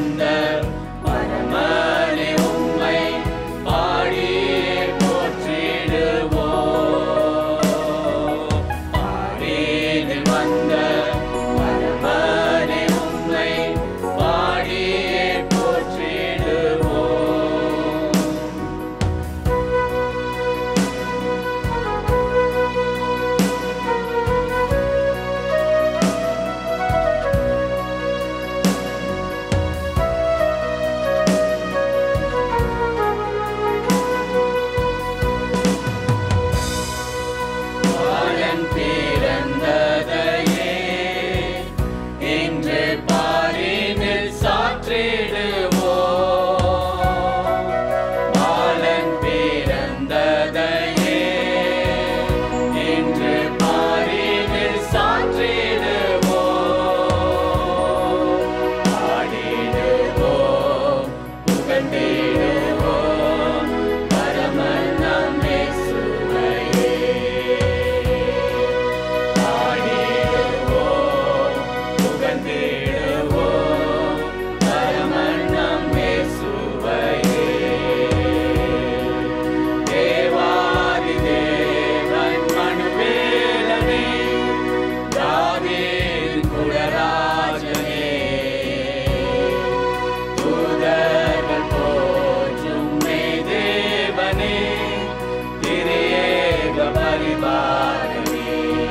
வந்த பரமனே உம்மை பாடியே போற்றிடுவோம் பாடியில் வந்த பரமனே உம்மை பாடியே போற்றிடுவோம் பாலன் பிறந்ததையே இன்று பாரினில் சாற்றிடுவோம் பாலன் பிறந்ததையே இன்று பாரினில் சாற்றிடுவோம் பாடிடுவோம் புகழ்ந்திடுவோம் பரமன் நம் இயேசுவையே பாடிடுவோம் புகழ்ந்திடுவோம் பரமன் நம் இயேசுவையே தேவாதி தேவன் மனுவேலனே தாவீதின் குலராஜனே தூதர்கள் போற்றும் மெய் தேவனே திரியேக பரிபாலனே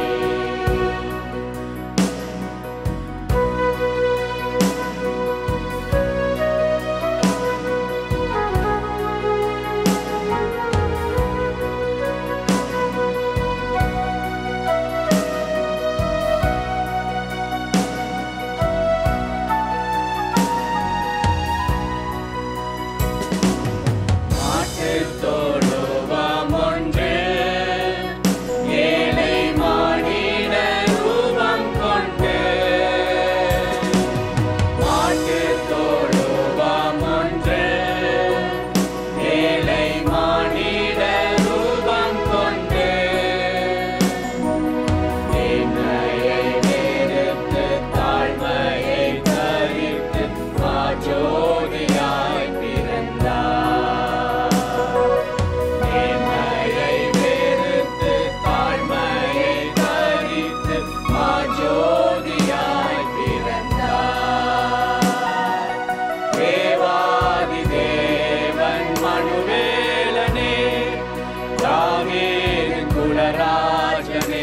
மாட்டுத் தொழுவம் ஒன்று, ஏழை மானிட ரூபம் கொண்டு. மாட்டுத் தொழுவம் ஒன்று, ஏழை மானிட ரூபம் கொண்டு. மேன்மையை வெறுத்து தாழ்மையை தரித்து மாஜோதியாய் பிறந்தார். மேன்மையை வெறுத்து தாழ்மையை தரித்து மாஜோதியாய் பிறந்தார். தேவாதி தேவன் மனுவேலனே தாவீதின் குலராஜனே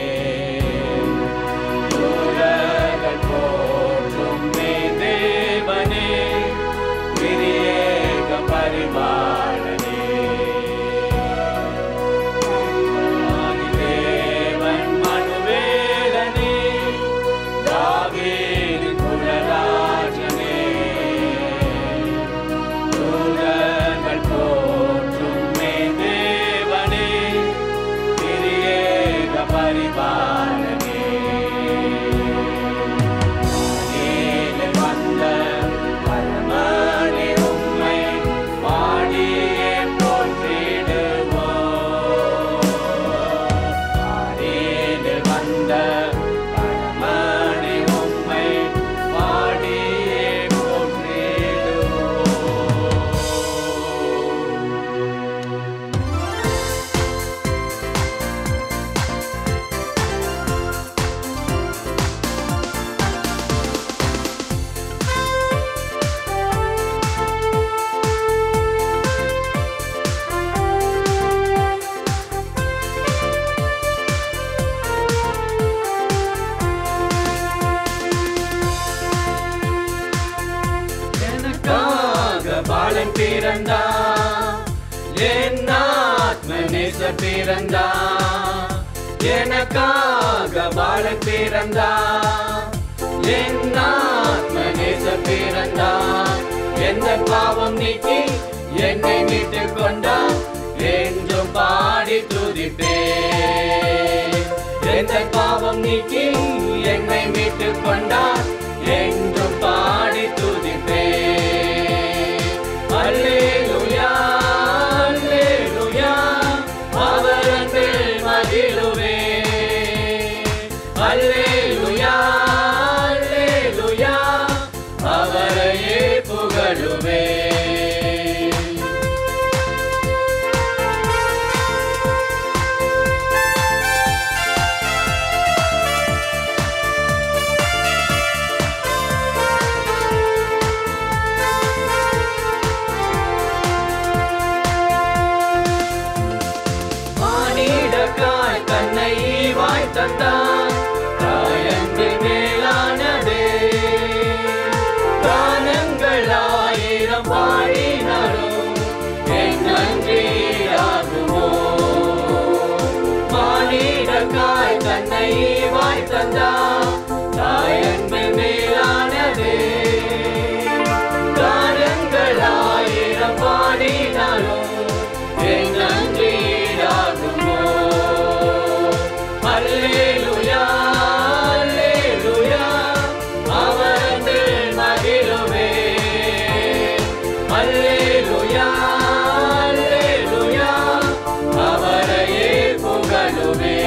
தூதர்கள் போற்றும் மெய் தேவனே திரியேக பரிபாலனே ஆதிதேவன் மனுவேலனே தாவீதின் குலராஜனே தூதர்கள் போற்றும் மெய் தேவனே திரியேக பரிபாலனே வானில் வந்த பரமனே உம்மை பாடியே போற்றிடுவோம். வானில் வந்த பரமனே உம்மை பாடியே போற்றிடுவோம். எனக்காக பாலன் பிறந்தா என் ஆத்ம நேச பிறந்தா எனக்காக பாலன் பிறந்தா என் ஆத்ம நேச பிறந்தா எந்த பாவம் நீக்கி என்னை மீட்டு கொண்டா என்றும் பாடி துதிப்பே எந்த பாவம் நீக்கி என்னை மீட்டு கொண்டார் என்றும் பாடி துதிப்பே அல்லேலூயா அல்லேலூயா அவர் அன்பில் மகிழுவே அல்லேலூயா அல்லேலூயா அவரையே மகிழுவே மானிடக்காய் தன்னை ஈவாய் தந்தான் தாயன்பு மேலானதே கானங்கள் ஆயிரம் பாடினாலும் என் நன்றியாகுமோ மானிடக்காய் தன்னை ஈவாய் தந்தான் தாயன்பு மேலானதே கானங்கள் ஆயிரம் பாடினாலும் என் நன்றியாகுமோ அல்லேலூயா அல்லேலூயா அவரது மகிழுவே அல்லேலூயா அல்லேலூயா அவரையே புகழுவே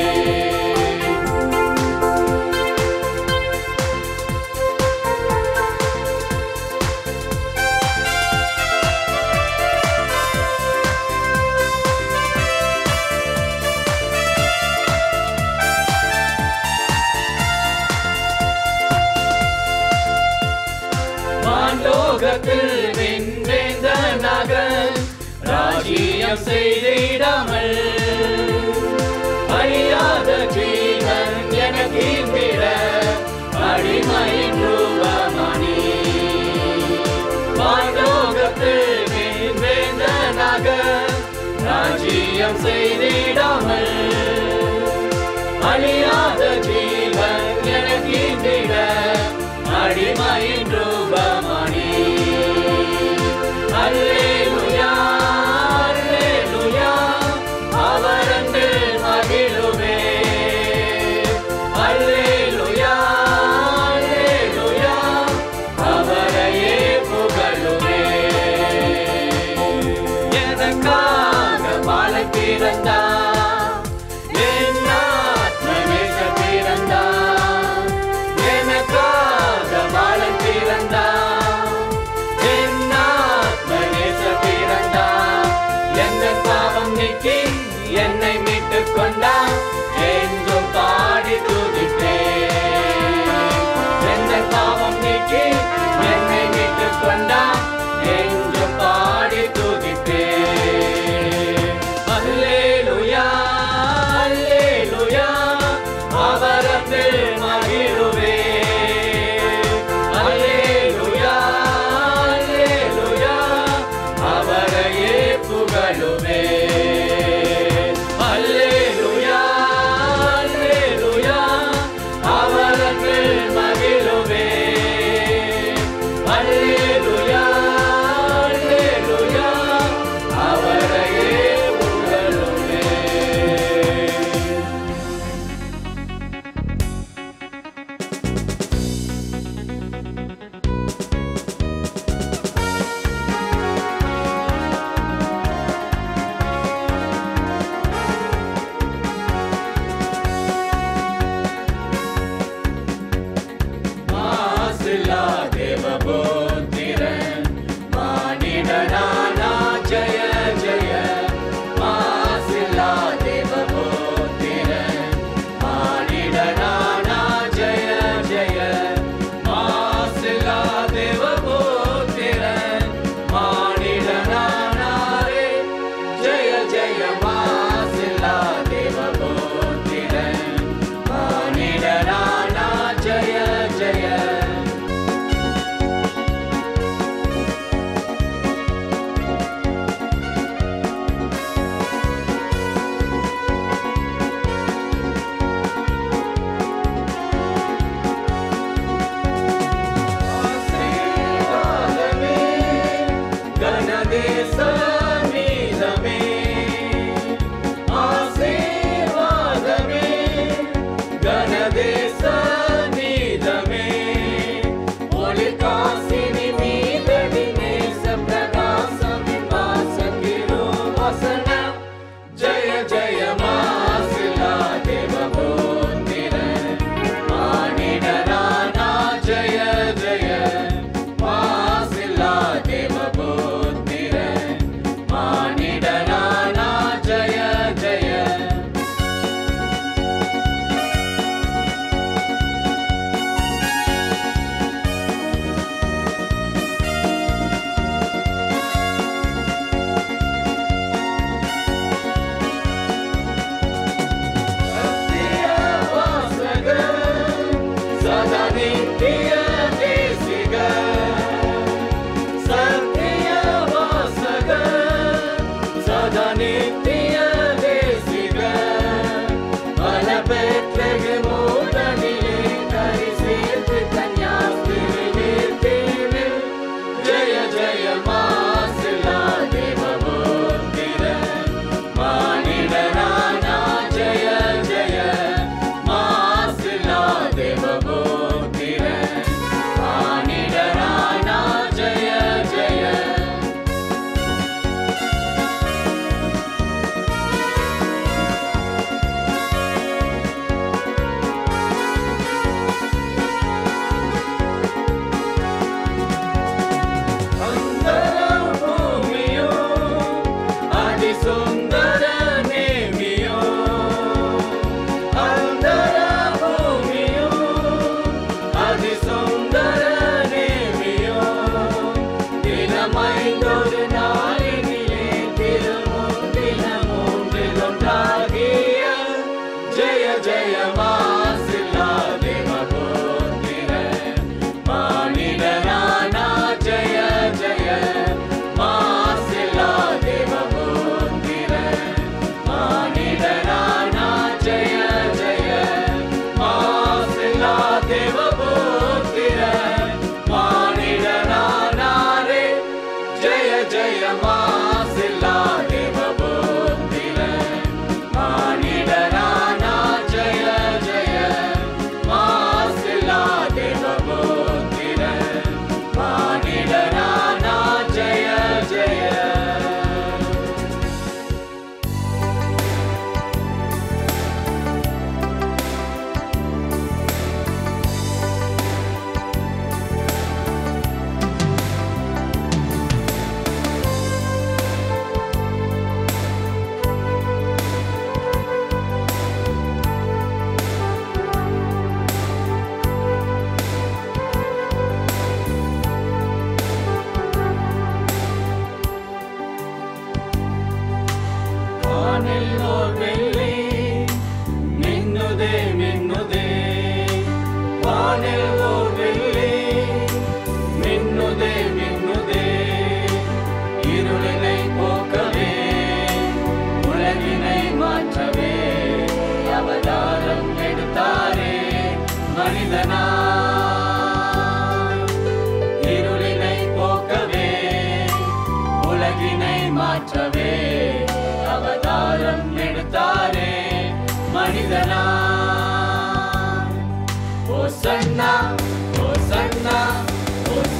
வான்லோகத்தில் வென்றேந்தனாக ராஜ்யம் செய்திடாமல் அழியாத ஜீவன் எனக்கு பிற அடிமையின் ரூபமணி வான்லோகத்தில் வென்றேந்தனாக ராஜ்யம் செய்திடாமல் அழியாத ஜீவன் எனக்கு பிற அடிமையின் ரூபமணி அல்லேலூயா அல்லேலூயா அவரண்டு மகிழுவே அல்லேலூயா அல்லேலூயா அவரையே புகழுவே எனக்காக பாலன் பிறந்தார் என் ஆத்மநேச பிறந்தார் எனக்காக பாலன் பிறந்தார்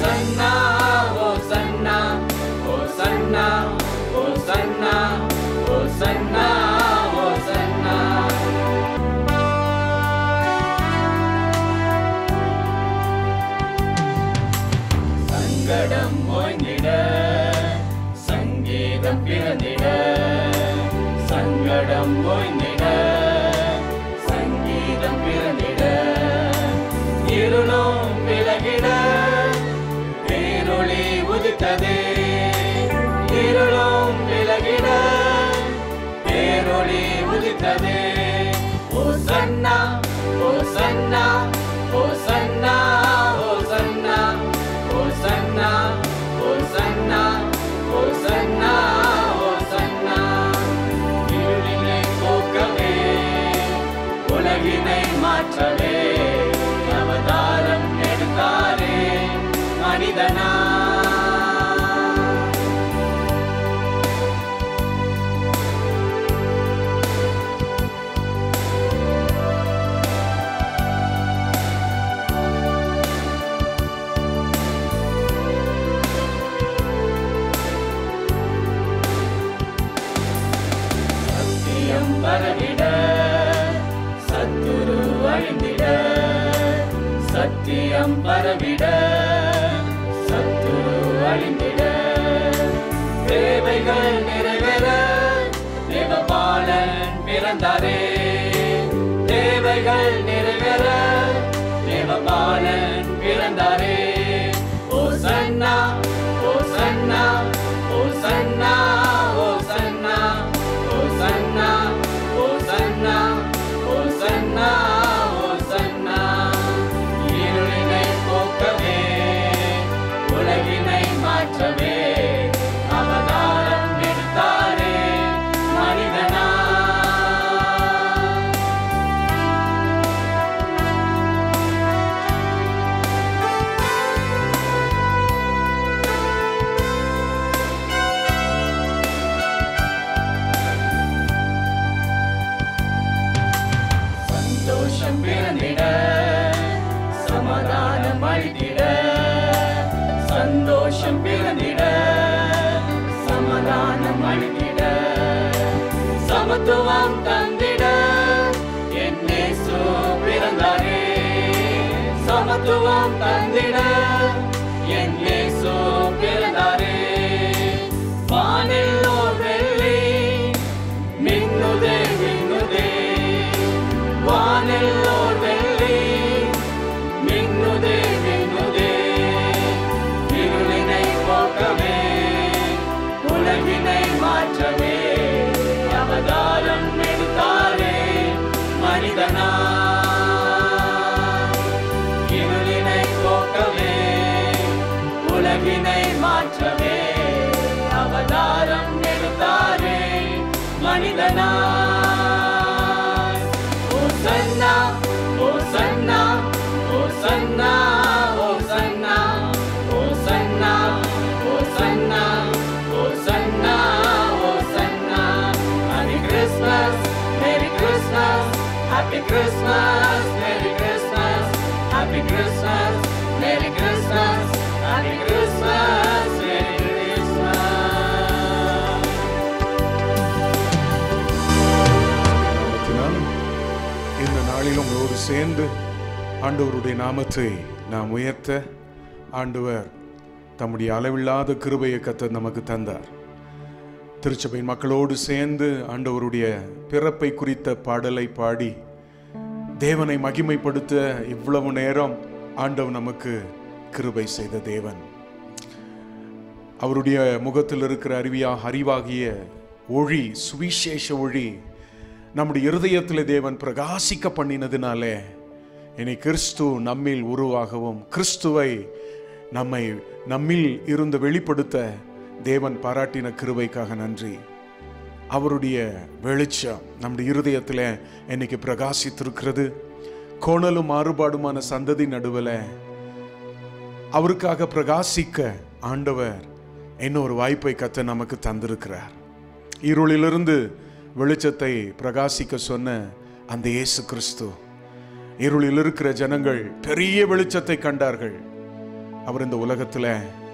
ஓசன்னா ஓசன்னா ஓசன்னா ஓசன்னா ஓசன்னா ஓசன்னா சங்கடம் ஓய்ந்திட சங்கீதம் பிறந்திட சங்கடம் ஓய்ந்திட சங்கீதம் பிறந்திட இருளும் விலகிட பேரொளி உதித்தது இருளும் விலகிட பேரொளி உதித்தது ஓசன்னா ஓசன்னா ஓசன்னா ஓசன்னா ஓசன்னா ஓசன்னா ஓசன்னா ஓசன்னா இருளினை போக்கவே உலகினை மாற்றவே அவதாரம் எடுத்தாரே மனிதனா சத்தியம் பரவிட சத்துரு அழிந்திட சத்தியம் பரவிட சத்துரு அழிந்திட தேவைகள் நிறைவேற தேவபாலன் பிறந்தாரே தேவைகள் நிறைவேற தேவபாலன் பிறந்தாரே ஓசன்னா ஓசன்னா ஓசன்னா ஓசன்னா ஓசன்னா ஓசன்னா ஓசன்னா ஓசன்னா இருளினை போக்கவே உலகினை மாற்றவே அவதாரம் எடுத்தாரே மனிதனா சந்தோஷம் பிறந்திட சமாதானம் அழித்திட சந்தோஷம் பிறந்திட சமாதானம் அழித்திட சமத்துவம் தந்திட என் இயேசு பிறந்தாரே சமத்துவம் தந்திட என் இயேசு பிறந்தாரே வானில் ஓர் வெள்ளி மின்னுதே மின்னுதே வானில் ஓர் வெள்ளி மின்னுதே மின்னுதே இருளினை போக்கவே உலகினை மாற்றவே அவதாரம் எடுத்தாரே மனிதனா இருளினை போக்கவே உலகினை மாற்றவே அவதாரம் எடுத்தாரே மனிதனா ஓசன்னா ஓசன்னா ஓசன்னா ஓசன்னா ஓசன்னா ஓசன்னா ஓசன்னா ஓசன்னா happy Christmas merry Christmas happy Christmas merry Christmas happy Christmas merry Christmas happy Christmas merry Christmas நாமத்தினால் இந்த நாளில் உங்களோடு சேர்ந்து ஆண்டவருடைய நாமத்தை நாம் உயர்த்த ஆண்டவர் தம்முடைய அளவில்லாத கிருபையை கத்த நமக்கு தந்தார் திருச்சபையின் மக்களோடு சேர்ந்து ஆண்டவருடைய பிறப்பை குறித்த பாடலை பாடி தேவனை மகிமைப்படுத்த இவ்வளவு நேரம் ஆண்டவர் நமக்கு கிருபை செய்த தேவன் அவருடைய முகத்தில் இருக்கிற அறிவியா அறிவாகிய ஒளி சுவிசேஷ ஒளி நம்முடைய இருதயத்தில் தேவன் பிரகாசிக்க பண்ணினதினாலே இனி கிறிஸ்து நம்மில் உருவாகவும் கிறிஸ்துவை நம்மை நம்மில் இருந்து வெளிப்படுத்த தேவன் பாராட்டின கிருபைக்காக நன்றி அவருடைய வெளிச்சம் நம்முடைய இருதயத்தில் இன்னைக்கு பிரகாசித்திருக்கிறது கோணலும் மாறுபாடுமான சந்ததி நடுவில் அவருக்காக பிரகாசிக்க ஆண்டவர் இன்னொரு வாய்ப்பை கத்த நமக்கு தந்திருக்கிறார் இருளிலிருந்து வெளிச்சத்தை பிரகாசிக்க சொன்ன அந்த இயேசு கிறிஸ்து இருளில் இருக்கிற ஜனங்கள் பெரிய வெளிச்சத்தை கண்டார்கள் அவர் இந்த உலகத்தில்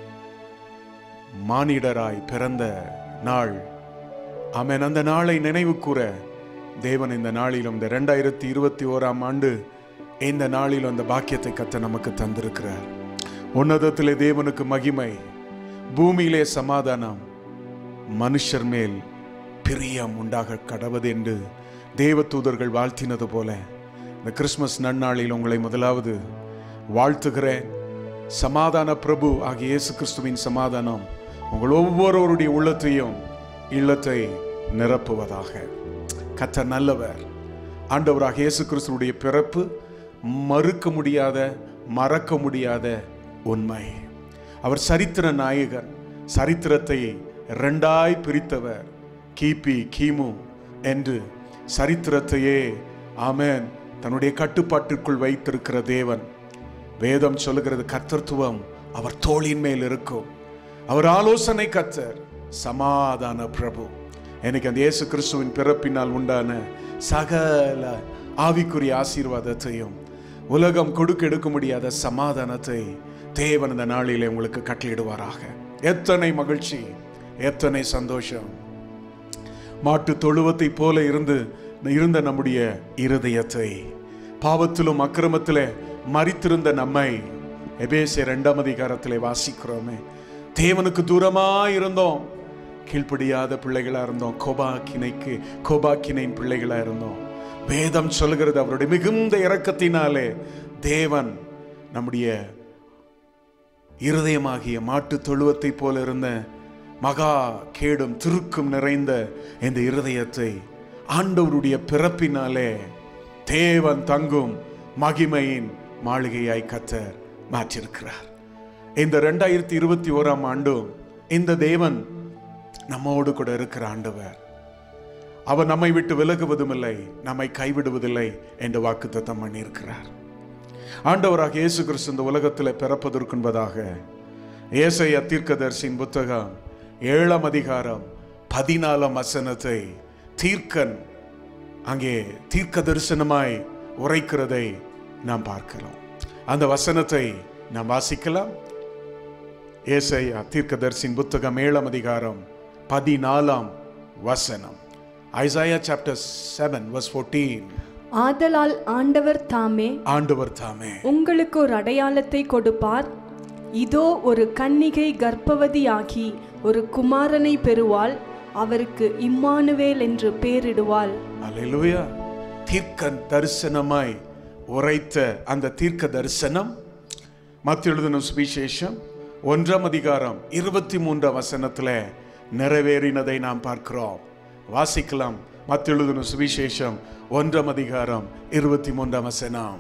மானிடராய் பிறந்த நாள் ஆமென் அந்த நாளை நினைவு கூற தேவன் இந்த நாளிலும் இந்த ரெண்டாயிரத்தி இருபத்தி ஓராம் ஆண்டு இந்த நாளிலும் அந்த பாக்கியத்தை கத்த நமக்கு தந்திருக்கிறார் உன்னதத்திலே தேவனுக்கு மகிமை பூமியிலே சமாதானம் மனுஷர் மேல் பிரியம் உண்டாக கடவது என்று தேவ தூதர்கள் வாழ்த்தினது போல இந்த கிறிஸ்மஸ் நன்னாளில் உங்களை முதலாவது வாழ்த்துகிறேன் சமாதான பிரபு ஆகிய இயேசு கிறிஸ்துவின் சமாதானம் உங்கள் ஒவ்வொருவருடைய உள்ளத்தையும் இல்லத்தை நிரப்புவதாக கத்த நல்லவர் ஆண்டவராக இயேசு கிறிஸ்துவுடைய பிறப்பு மறுக்க முடியாத மறக்க முடியாத உண்மை அவர் சரித்திர நாயகன் சரித்திரத்தை ரெண்டாய் பிரித்தவர் கிபி கிமு என்று சரித்திரத்தையே ஆமென் தன்னுடைய கட்டுப்பாட்டிற்குள் வைத்திருக்கிற தேவன் வேதம் சொல்லுகிறது கர்த்தத்துவம் அவர் தோளின் மேல் இருக்கும் அவர் ஆலோசனை கத்தர் சமாதான பிரபு எனக்கு அந்த இயேசு கிறிஸ்துவின் பிறப்பினால் உண்டான சகல ஆவிக்குரிய ஆசீர்வாதத்தையும் உலகம் கொடுக்க எடுக்க முடியாத சமாதானத்தை தேவன் இந்த நாளிலே உங்களுக்கு கட்டளையிடுவாராக எத்தனை மகிழ்ச்சி எத்தனை சந்தோஷம் மாட்டு தொழுவத்தை போல இருந்து இருந்த நம்முடைய இருதயத்தை பாவத்திலும் அக்கிரமத்திலே மறித்திருந்த நம்மை எபேசிய இரண்டாம் அதிகாரத்திலே வாசிக்கிறோமே தேவனுக்கு தூரமாய் இருந்தோம் கீழ்ப்படியாத பிள்ளைகளா இருந்தோம் கோபாக்கினைக்கு கோபாக்கினையின் பிள்ளைகளா இருந்தோம் வேதம் சொல்கிறது அவருடைய மிகுந்த இரக்கத்தினாலே தேவன் நம்முடைய இருதயமாகிய மாட்டு தொழுவத்தை போல இருந்த மகா கேடும் திருக்கும் நிறைந்த இந்த இருதயத்தை ஆண்டவருடைய பிறப்பினாலே தேவன் தங்கும் மகிமையின் மாளிகையாய் கத்தர் மாற்றிருக்கிறார் இந்த ரெண்டாயிரத்தி இருபத்தி ஓராம் ஆண்டும் இந்த தேவன் நம்மோடு கூட இருக்கிற ஆண்டவர் அவர் நம்மை விட்டு விலகுவதும் இல்லை நம்மை கைவிடுவதில்லை என்று வாக்குத்தத்தம் பண்ணியிருக்கிறார் ஆண்டவராக இயேசு கிறிஸ்து இந்த உலகத்தில் பிறப்பதற்குன்பதாக ஏசைய தீர்க்கதர்சியின் புத்தகம் ஏழாம் அதிகாரம் பதினாலாம் வசனத்தை தீர்க்கன் அங்கே தீர்க்க தரிசனமாய் உரைக்கிறதை நாம் பார்க்கலாம் அந்த வசனத்தை நாம் வாசிக்கலாம் ஏசையா தீர்க்கதர்சியின் புத்தகம் ஏழாம் அதிகாரம் பதினாலாம் வசனம் Isaiah chapter seven verse fourteen ஆதலால் ஆண்டவர் தாமே ஆண்டவர் தாமே உங்களுக்கு ஒரு அடையாளத்தை கொடுப்பார் இதோ ஒரு கன்னிகை கர்ப்பவதியாகி ஒரு குமாரனை பெறுவாள் அவருக்கு இம்மானுவேல் என்று பெயரிடுவாள் அல்லேலூயா தீர்க்க தரிசனமாய் உரைத்த அந்த தீர்க்க தரிசனம் மத்திய எழுதின சுவிசேஷம் ஒன்றாம் அதிகாரம் இருபத்தி மூன்றாம் வசனத்துல நிறைவேறினதை நாம் பார்க்கிறோம் வாசிக்கலாம் மத்திய எழுதின சுவிசேஷம் ஒன்றாம் அதிகாரம் இருபத்தி மூன்றாம் வசனம்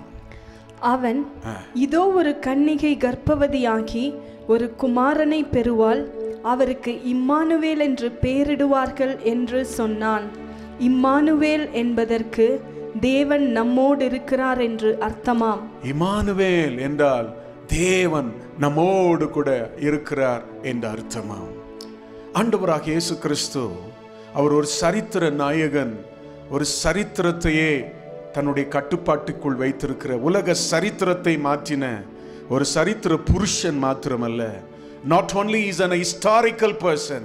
அவன் இதோ ஒரு கன்னிகை கர்ப்பவதியாகி ஒரு குமாரனை பெறுவாள் அவருக்கு இம்மானுவேல் என்று பெயரிடுவார்கள் என்று சொன்னான் இம்மானுவேல் என்பதற்கு தேவன் நம்மோடு இருக்கிறார் என்று அர்த்தமாம் இமானுவேல் என்றால் தேவன் நம்மோடு கூட இருக்கிறார் என்ற அர்த்தமாம் ஆண்டவராக இயேசு கிறிஸ்து அவர் ஒரு சரித்திர நாயகன் ஒரு சரித்திரத்தையே தன்னுடைய கட்டுப்பாட்டுக்குள் வைத்திருக்கிற உலக சரித்திரத்தை மாற்றின ஒரு சரித்திர புருஷன் மாத்திரமல்ல not only is an historical person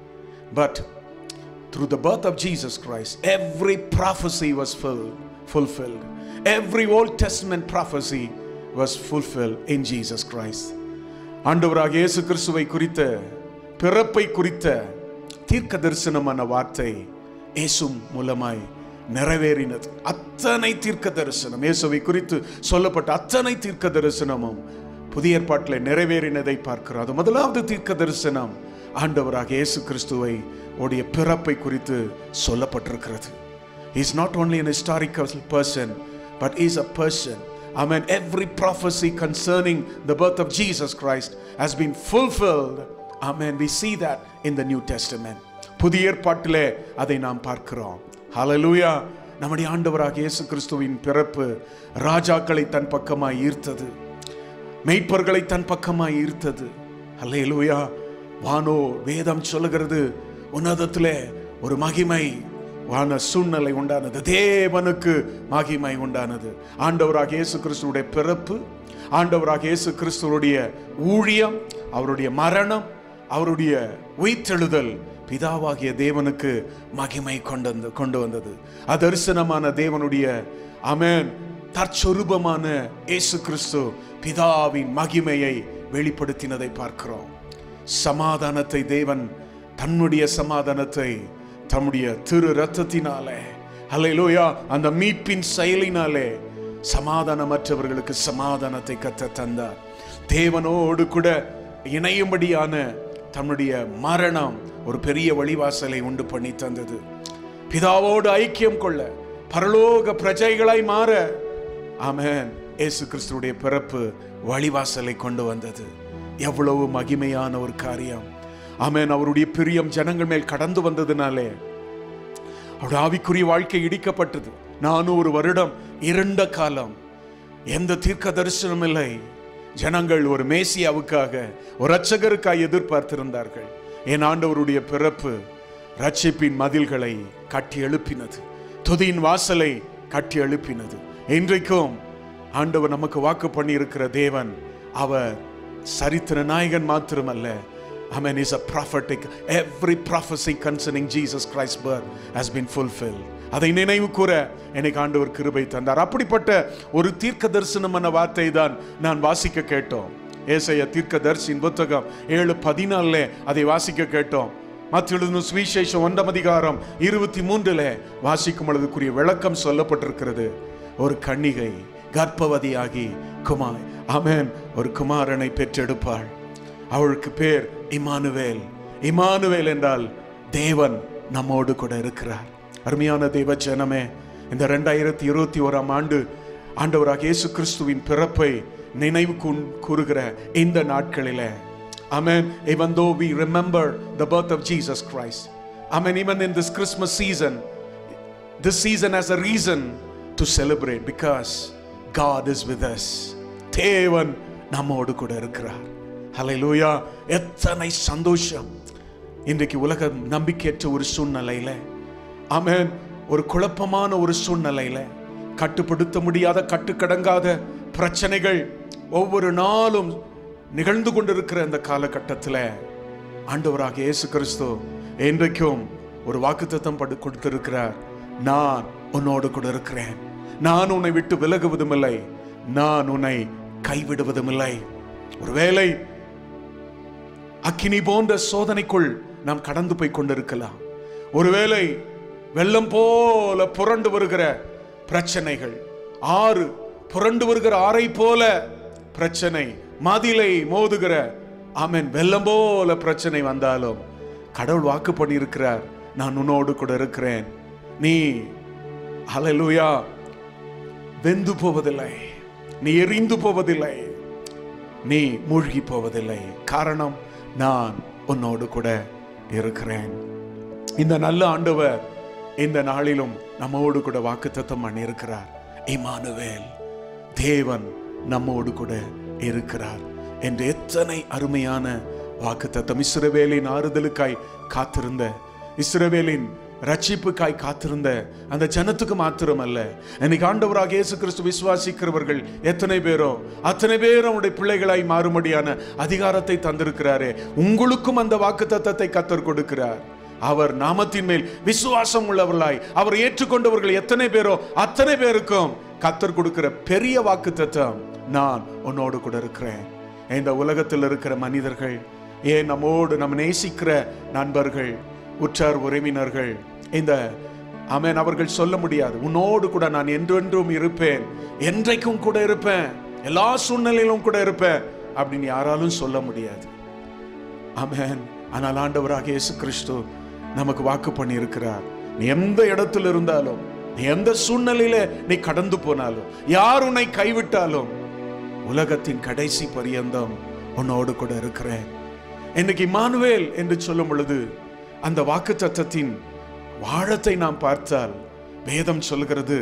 but through the birth of Jesus Christ, every prophecy was full, fulfilled. Every Old Testament prophecy was fulfilled in Jesus Christ. ஆண்டவராக இயேசு கிறிஸ்துவை குறித்த பிறப்பை குறித்த தீர்க்க தரிசனமான வார்த்தை இயேசு மூலமாய் நிறைவேறினது அத்தனை தீர்க்க தரிசனம் இயேசுவை குறித்து சொல்லப்பட்ட அத்தனை தீர்க்க தரிசனமும் புதிய ஏற்பாட்டில் நிறைவேறினதை பார்க்கிறோம் அது முதலாவது தீர்க்க தரிசனம் ஆண்டவராக இயேசு கிறிஸ்துவை உடைய பிறப்பை குறித்து சொல்லப்பட்டிருக்கிறது is not only an historical person but is a person I mean every prophecy concerning the birth of Jesus Christ has been fulfilled Amen we see that in the New Testament புதிய ஏற்பாட்டிலே அதை நாம் பார்க்கிறோம் ஹalleluya நம்முடைய ஆண்டவராக இயேசு கிறிஸ்துவின் பிறப்பு ராஜாக்களை தன் பக்கமாய் ஈர்த்தது மெய்ப்பர்களை தன் பக்கமாய் ஈர்த்தது அல்லேலூயா வானோ வேதம் சொல்லுகிறது உன்னதத்திலே ஒரு மகிமை வான சூழ்நிலை உண்டானது தேவனுக்கு மகிமை உண்டானது ஆண்டவராக இயேசு கிறிஸ்துவுடைய பிறப்பு ஆண்டவராக இயேசு கிறிஸ்துவனுடைய ஊழியம் அவருடைய மரணம் அவருடைய உயிர்த்தெழுதல் பிதாவாகிய தேவனுக்கு மகிமை கொண்டு வந்து கொண்டு வந்தது அதரிசனமான தேவனுடைய அமேன் தற்சொரூபமான இயேசு கிறிஸ்து பிதாவின் மகிமையை வெளிப்படுத்தினதை பார்க்கிறோம் சமாதானத்தை தேவன் தன்னுடைய சமாதானத்தை தம்முடைய திரு ரத்தத்தினாலே ஹalleluya அந்த மீட்பின் செயலினாலே சமாதானமற்றவர்களுக்கு சமாதானத்தை கத்த தந்தார் தேவனோடு கூட இணையும்படியான தன்னுடைய மரணம் ஒரு பெரிய வழிவாசலை உண்டு பண்ணி தந்தது பிதாவோடு ஐக்கியம் கொள்ள பரலோக பிரஜைகளாய் மாற ஆமென் இயேசு கிறிஸ்துடைய பிறப்பு வழிவாசலை கொண்டு வந்தது எவ்வளவு மகிமையான ஒரு காரியம் ஆமென் அவருடைய பிரியம் ஜனங்கள் மேல் கடந்து வந்ததுனாலே அவருடைய ஆவிக்குரிய வாழ்க்கை இடிக்கப்பட்டது நானூறு வருடம் இருண்ட காலம் எந்த தீர்க்க தரிசனம் இல்லை ஜனங்கள் ஒரு மேசியாவுக்காக ஒரு ரட்சகருக்காக எதிர்பார்த்திருந்தார்கள் என் ஆண்டவருடைய பிறப்பு ரட்சிப்பின் மதில்களை கட்டி எழுப்பினது துதியின் வாசலை கட்டி எழுப்பினது இன்றைக்கும் ஆண்டவர் நமக்கு வாக்கு பண்ணி இருக்கிற தேவன் அவர் சரித்திர நாயகன் மாத்திரமல்ல Amen is a prophetic. Every prophecy concerning Jesus Christ's birth has been fulfilled. அதை நினைவு கூற எனக்கு ஆண்டவர் கிருபை தந்தார் அப்படிப்பட்ட ஒரு தீர்க்க தரிசனமான வார்த்தை தான் நான் வாசிக்க கேட்டோம் ஏசைய தீர்க்க தரிசின் புத்தகம் ஏழு பதினாலுல அதை வாசிக்க கேட்டோம் மத்திய சுவிசேஷம் ஒன்றாம் அதிகாரம் இருபத்தி மூன்றுல வாசிக்கும் பொழுதுக்குரிய விளக்கம் சொல்லப்பட்டிருக்கிறது ஒரு கன்னிகை கர்ப்பவதியாகி குமார் ஆமென் ஒரு குமாரனை பெற்றெடுப்பாள் அவளுக்கு பேர் இமானுவேல் இமானுவேல் என்றால் தேவன் நம்மோடு கூட இருக்கிறார் அருமையான தேவ ஜனமே இந்த ரெண்டாயிரத்தி இருபத்தி ஓராம் ஆண்டு ஆண்டவராக இயேசு கிறிஸ்துவின் பிறப்பை நினைவு கூ- கூறுகிற இந்த நாட்களிலே Amen. Even though we remember the birth of Jesus Christ. Amen. Even in this Christmas season, this season has a reason to celebrate because God is with us. தேவன் நம்மோடு கூட இருக்கிறார் ஹalleluya எத்தனை சந்தோஷம் இன்றைக்கு உலகம் நம்பிக்கையற்ற ஒரு சூழ்நிலையில ஆமென் ஒரு குழப்பமான ஒரு சூழ்நிலையில கட்டுப்படுத்த முடியாத கட்டுக்கடங்காத பிரச்சனைகள் ஒவ்வொரு நாளும் நிகழ்ந்து கொண்டிருக்கிற இந்த காலகட்டத்தில் ஆண்டவராக இயேசு கிறிஸ்து என்றைக்கும் ஒரு வாக்குத்தத்தம் படு கொடுத்திருக்கிறார் நான் உன்னோடு கூட இருக்கிறேன் நான் உன்னை விட்டு விலகுவதும் இல்லை நான் உன்னை கைவிடுவதும் இல்லை ஒருவேளை அக்கினி போன்ற சோதனைக்குள் நாம் கடந்து போய் கொண்டிருக்கலாம் ஒருவேளை வெள்ளம் போல புரண்டு வருகிற பிரச்சனைகள் ஆறு புரண்டு வருகிற ஆறை போல பிரச்சனை மதிலை மோதுகிற ஆமென் வெள்ளம் போல பிரச்சனை வந்தாலும் கடவுள் வாக்கு பண்ணியிருக்கிறார் நான் உன்னோடு கூட இருக்கிறேன் நீ ஹalleluya வெந்து போவதில்லை நீ எரிந்து போவதில்லை நீ மூழ்கி போவதில்லை காரணம் நான் உன்னோடு கூட இருக்கிறேன் இந்த நல்ல ஆண்டவர் இந்த நாளிலும் நம்மோடு கூட வாக்குத்தத்தம் பண்ணியிருக்கிறார் இமானுவேல் தேவன் நம்மோடு கூட இருக்கிறார் என்று எத்தனை அருமையான வாக்குத்தத்தம் இஸ்ரவேலின் ஆறுதலுக்காய் காத்திருந்த இஸ்ரவேலின் ரட்சிப்புக்காய் காத்திருந்த அந்த ஜனத்துக்கு மாத்திரம் அல்ல இன்னைக்கு ஆண்டவராக இயேசு கிறிஸ்து விசுவாசிக்கிறவர்கள் எத்தனை பேரோ அத்தனை பேரும் அவருடைய பிள்ளைகளாய் மாறும்படியான அதிகாரத்தை தந்திருக்கிறாரே உங்களுக்கும் அந்த வாக்கு தத்தத்தை கத்தர் கொடுக்கிறார் அவர் நாமத்தின் மேல் விசுவாசம் உள்ளவர்களாய் அவர் ஏற்றுக்கொண்டவர்கள் எத்தனை பேரோ அத்தனை பேருக்கும் கத்தர் கொடுக்கிற பெரிய வாக்கு தத்தம் நான் உன்னோடு கூட இருக்கிறேன் இந்த உலகத்தில் இருக்கிற மனிதர்கள் ஏன் நம்மோடு நம்ம நேசிக்கிற நண்பர்கள் உற்றார் உறவினர்கள் இந்த ஆமென் அவர்கள் சொல்ல முடியாது உன்னோடு கூட நான் என்றென்றும் இருப்பேன் என்றைக்கும் கூட இருப்பேன் எல்லா சூழ்நிலையிலும் கூட இருப்பேன் அப்படின்னு யாராலும் சொல்ல முடியாது ஆமென் ஆனால் ஆண்டவராக இயேசு கிறிஸ்து நமக்கு வாக்கு பண்ணி இருக்கிறார் நீ எந்த இடத்துல இருந்தாலும் நீ எந்த சூழ்நிலையில நீ கடந்து போனாலும் யார் உன்னை கைவிட்டாலும் உலகத்தின் கடைசி பரியந்தம் உன்னோடு கூட இருக்கிறேன் இன்னைக்கு இமானுவேல் என்று சொல்லும் பொழுது அந்த வாக்கு தத்தத்தின் வாழத்தை நாம் பார்த்தால் வேதம் சொல்கிறது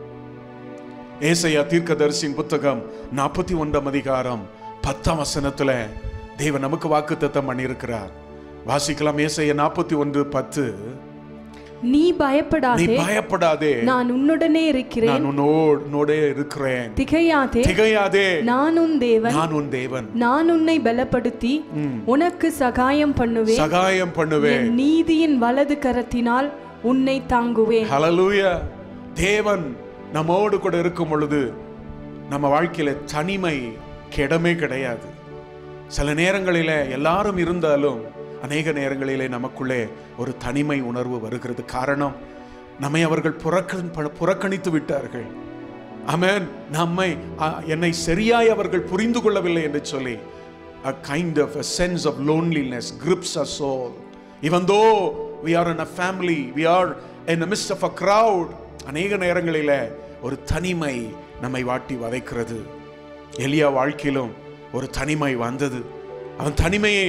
ஏசையா தீர்க்கதரிசியின் புத்தகம் நாற்பத்தி ஒன்றாம் அதிகாரம் பத்தாம் வசனத்துல தேவன் நமக்கு வாக்கு தத்தம் பண்ணியிருக்கிறார் வாசிக்கலாம் ஏசையா நாற்பத்தி ஒன்று பத்து நீ நீ பயப்படாதே பயப்படாதே நான் உன்னுடனே இருக்கிறேன் நான் உன்னோடு உன்னோடே இருக்கிறேன் திகையாதே திகையாதே நான் உன் தேவன் நான் உன் தேவன் நான் உன்னை பலப்படுத்தி உனக்கு சகாயம் பண்ணுவேன் சகாயம் பண்ணுவேன் என் நீதியின் வலது கரத்தினால் உன்னை தாங்குவேன் ஹalleluya தேவன் நம்மோடு கூட இருக்கும் பொழுது நம்ம வாழ்க்கையில தனிமை கிடமே கிடையாது சில நேரங்களிலே எல்லாரும் இருந்தாலும் அநேக நேரங்களிலே நமக்குள்ளே ஒரு தனிமை உணர்வு வருகிறது காரணம் நம்மை அவர்கள் புறக்கணி புறக்கணித்து விட்டார்கள் அமேன் நம்மை அ, என்னை சரியாய் அவர்கள் புரிந்து கொள்ளவில்லை என்று சொல்லி a kind of a sense of loneliness grips us all even though we are in a family we are in the midst of a crowd அநேக நேரங்களிலே ஒரு தனிமை நம்மை வாட்டி வதைக்கிறது எலியா வாழ்க்கையிலும் ஒரு தனிமை வந்தது அவன் தனிமையை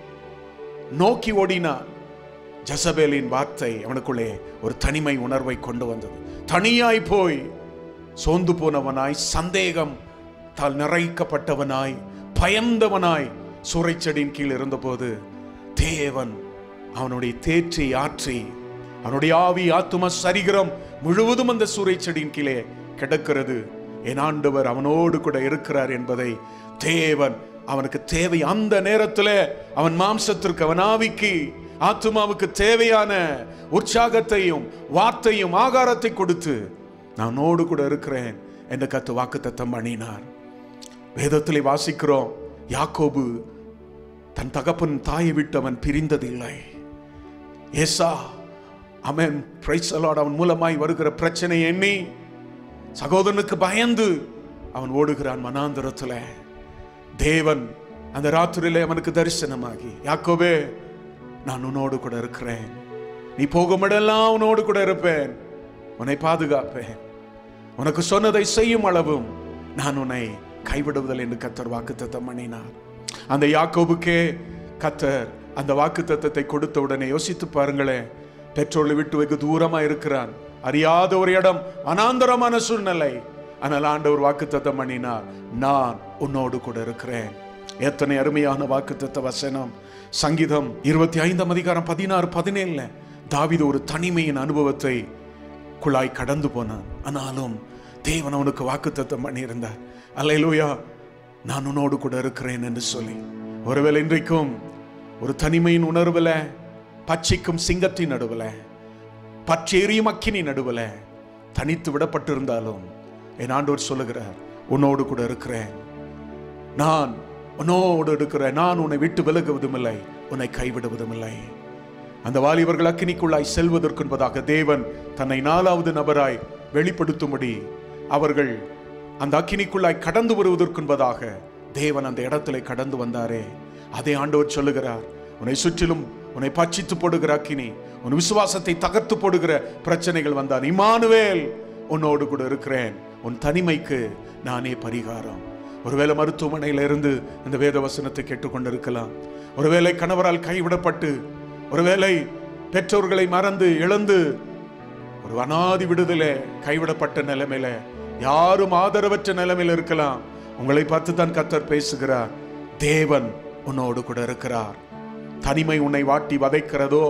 நோக்கி ஓடினான் ஜசபேலின் வார்த்தை அவனுக்குள்ளே ஒரு தனிமை உணர்வை கொண்டு வந்தது தனியாய் போய் சோர்ந்து போனவனாய் சந்தேகம் தால் நிறைக்கப்பட்டவனாய் பயந்தவனாய் சூறைச்செடியின் கீழ் இருந்தபோது தேவன் அவனுடைய தேற்றி ஆற்றி அவனுடைய ஆவி ஆத்தும சரிகிரம் முழுவதும் அந்த சூறைச்செடியின் கீழே கிடக்கிறது என் ஆண்டவர் அவனோடு கூட இருக்கிறார் என்பதை தேவன் அவனுக்கு தேவை அந்த நேரத்தில் அவன் மாம்சத்திற்கு அவன் ஆவிக்கு ஆத்துமாவுக்கு தேவையான உற்சாகத்தையும் வார்த்தையும் ஆகாரத்தை கொடுத்து நான் உன்னோடு கூட இருக்கிறேன் என்று கத்து வாக்குத்தத்தம் பண்ணினார் வேதத்திலே வாசிக்கிறோம் யாக்கோபு தன் தகப்பன் தாயை விட்டு அவன் பிரிந்ததில்லை ஏசா அவன் பிரைசலாட் அவன் மூலமாய் வருகிற பிரச்சனை எண்ணி சகோதரனுக்கு பயந்து அவன் ஓடுகிறான் மனாந்திரத்துல தேவன் அந்த ராத்திரியிலே அவனுக்கு தரிசனமாகி யாக்கோபே நான் உன்னோடு கூட இருக்கிறேன் நீ போகும் இடமெல்லாம் உன்னோடு கூட இருப்பேன் உன்னை பாதுகாப்பேன் உனக்கு சொன்னதை செய்யும் அளவும் நான் உன்னை கைவிடுவதில்லை என்று கத்தர் வாக்குத்தத்தம் பண்ணினார் அந்த யாக்கோபுக்கே கத்தர் அந்த வாக்குத்தத்தத்தை கொடுத்த உடனே யோசித்து பாருங்களேன் பெட்ரோலை விட்டு வெகு தூரமா இருக்கிறான் அறியாத ஒரு இடம் அனாந்தரமான சூழ்நிலை ஆனால் ஆண்டவர் வாக்குத்தத்தம் பண்ணினார் நான் உன்னோடு கூட இருக்கிறேன் எத்தனை அருமையான வாக்குத்தத்த வசனம் சங்கீதம் இருபத்தி ஐந்தாம் அதிகாரம் பதினாறு பதினேழுல தாவீது ஒரு தனிமையின் அனுபவத்தை குழாய் கடந்து போனான் ஆனாலும் தேவன் அவனுக்கு வாக்குத்தத்தம் பண்ணியிருந்தார் அல்லேலூயா நான் உன்னோடு கூட இருக்கிறேன் என்று சொல்லி ஒருவேளை இன்றைக்கும் ஒரு தனிமையின் உணர்வுல பச்சைக்கும் சிங்கத்தின் நடுவுல பச்சை எரியும் அக்கினி நடுவுல தனித்து விடப்பட்டிருந்தாலும் என் ஆண்டவர் சொல்லுகிறார் உன்னோடு கூட இருக்கிறேன் நான் உன்னோடு இருக்கிறேன் நான் உன்னை விட்டு விலகுவதும் இல்லை உன்னை கைவிடுவதும் இல்லை அந்த வாலிபர்கள் அக்கினிக்குள்ளாய் செல்வதற்கு என்பதாக தேவன் தன்னை நாலாவது நபராய் வெளிப்படுத்தும்படி அவர்கள் அந்த அக்கினிக்குள்ளாய் கடந்து வருவதற்கு என்பதாக தேவன் அந்த இடத்துல கடந்து வந்தாரே அதே ஆண்டவர் சொல்லுகிறார் உன்னை சுற்றிலும் உன்னை பட்சித்து போடுகிற அக்கினி உன் விசுவாசத்தை தகர்த்து போடுகிற பிரச்சனைகள் வந்தான் இமானுவேல் உன்னோடு கூட இருக்கிறேன் உன் தனிமைக்கு நானே பரிகாரம் ஒருவேளை மருத்துவமனையில இருந்து இந்த வேத வசனத்தை கேட்டுக்கொண்டிருக்கலாம் ஒருவேளை கணவரால் கைவிடப்பட்டு ஒருவேளை பெற்றோர்களை மறந்து இழந்து ஒரு அனாதி விடுதலை கைவிடப்பட்ட நிலைமையில யாரும் ஆதரவற்ற நிலைமையில இருக்கலாம் உங்களை பார்த்து தான் கத்தர் பேசுகிறார் தேவன் உன்னோடு கூட இருக்கிறார் தனிமை உன்னை வாட்டி வதைக்கிறதோ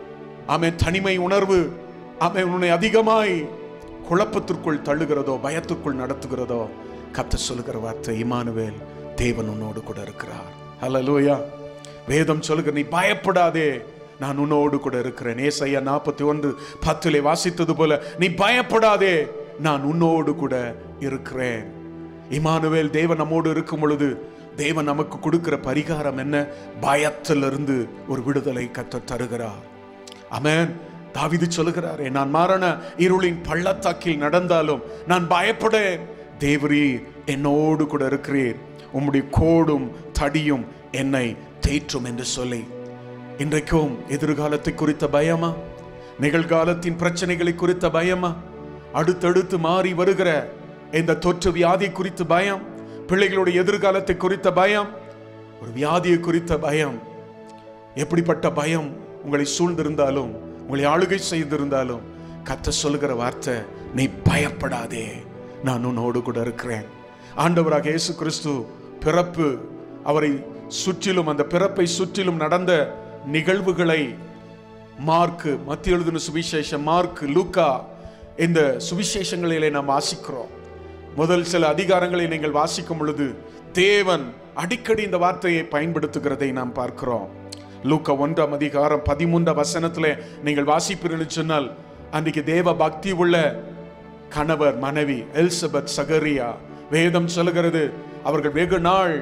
ஆமென் தனிமை உணர்வு ஆமென் உன்னை அதிகமாய் குழப்பத்திற்குள் தள்ளுகிறதோ பயத்திற்குள் நடத்துகிறதோ கத்த சொல்லுகிற வார்த்தை இமானுவேல் தேவன் உன்னோடு கூட இருக்கிறார் ஹalleluya வேதம் சொல்லுகிற நீ பயப்படாதே நான் உன்னோடு கூட இருக்கிறேன் ஏசையா நாற்பத்தி ஒன்று பத்திலே வாசித்தது போல நீ பயப்படாதே நான் உன்னோடு கூட இருக்கிறேன் இமானுவேல் தேவன் நம்மோடு இருக்கும் பொழுது தேவன் நமக்கு கொடுக்கிற பரிகாரம் என்ன பயத்திலிருந்து ஒரு விடுதலை கத்த தருகிறார் அமேன் தாவிது சொல்லுகிறாரே நான் மரண இருளின் பள்ளத்தாக்கில் நடந்தாலும் நான் பயப்படேன் தேவரீ என்னோடு கூட இருக்கிறீர் உம்முடைய கோடும் தடியும் என்னை தேற்றும் என்று சொல்லி இன்றைக்கும் எதிர்காலத்தை குறித்த பயமா நிகழ்காலத்தின் பிரச்சனைகளை குறித்த பயமா அடுத்தடுத்து மாறி வருகிற இந்த தொற்று வியாதி குறித்து பயம் பிள்ளைகளுடைய எதிர்காலத்தை குறித்த பயம் ஒரு வியாதியை குறித்த பயம் எப்படிப்பட்ட பயம் உங்களை சூழ்ந்திருந்தாலும் உங்களை ஆளுகை செய்திருந்தாலும் கத்த சொல்லுகிற வார்த்தை நீ பயப்படாதே நான் உன்னோடு கூட இருக்கிறேன் ஆண்டவராக இயேசு கிறிஸ்து பிறப்பு அவரை சுற்றிலும் அந்த பிறப்பை சுற்றிலும் நடந்த நிகழ்வுகளை மார்க்கு மத்திய எழுதின சுவிசேஷம் மார்க்கு லூக்கா இந்த சுவிசேஷங்களிலே நாம் வாசிக்கிறோம் முதல் சில அதிகாரங்களை நீங்கள் வாசிக்கும் பொழுது தேவன் அடிக்கடி இந்த வார்த்தையை பயன்படுத்துகிறதை நாம் பார்க்கிறோம் லூக்கா ஒன்றாம் அதிகாரம் பதிமூன்றாம் வசனத்திலே நீங்கள் வாசிப்பீர்கள் சொன்னால் அன்றைக்கு தேவ பக்தி உள்ள கணவர் மனைவி எல்சபெத் சகரியா வேதம் சொல்லுகிறது அவர்கள் வெகு நாள்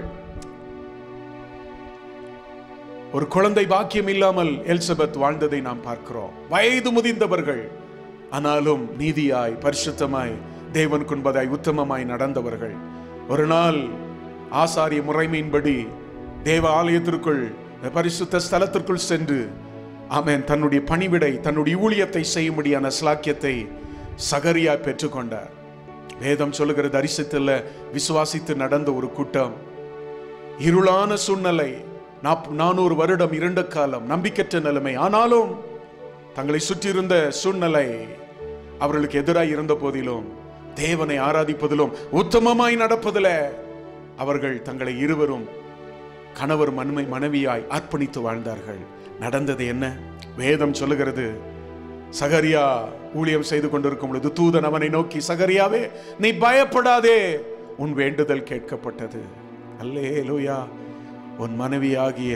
ஒரு குழந்தை பாக்கியம் இல்லாமல் எல்சபெத் வாழ்ந்ததை நாம் பார்க்கிறோம் வயது முதிர்ந்தவர்கள் ஆனாலும் நீதியாய் பரிசுத்தமாய் தேவன் குன்பதாய் உத்தமமாய் நடந்தவர்கள் ஒரு நாள் ஆசாரிய முறைமையின்படி தேவ ஆலயத்திற்குள் பரிசுத்த ஸ்தலத்திற்குள் சென்று ஆமென் தன்னுடைய பணிவிடை தன்னுடைய ஊழியத்தை செய்யும்படியான ஸ்லாக்கியத்தை சகரியா பெற்றுக்கொண்டார் வேதம் சொல்லுகிற தரிசனத்தில் விசுவாசித்து நடந்த ஒரு கூட்டம் இருளான சூழ்நிலை நாப்- நானூறு வருடம் இருண்ட காலம் நம்பிக்கற்ற நிலைமை ஆனாலும் தங்களை சுற்றியிருந்த சூழ்நிலை அவர்களுக்கு எதிராய் இருந்த போதிலும் தேவனை ஆராதிப்பதிலும் உத்தமமாய் நடப்பதில் அவர்கள் தங்களை இருவரும் கணவர் மண்மை மனைவியாய் அர்ப்பணித்து வாழ்ந்தார்கள் நடந்தது என்ன வேதம் சொல்லுகிறது சகரியா ஊழியம் செய்து கொண்டிருக்கும் பொழுது தூதன் அவனை நோக்கி சகரியாவே நீ பயப்படாதே உன் வேண்டுதல் கேட்கப்பட்டது அல்லேலூயா உன் மனைவியாகிய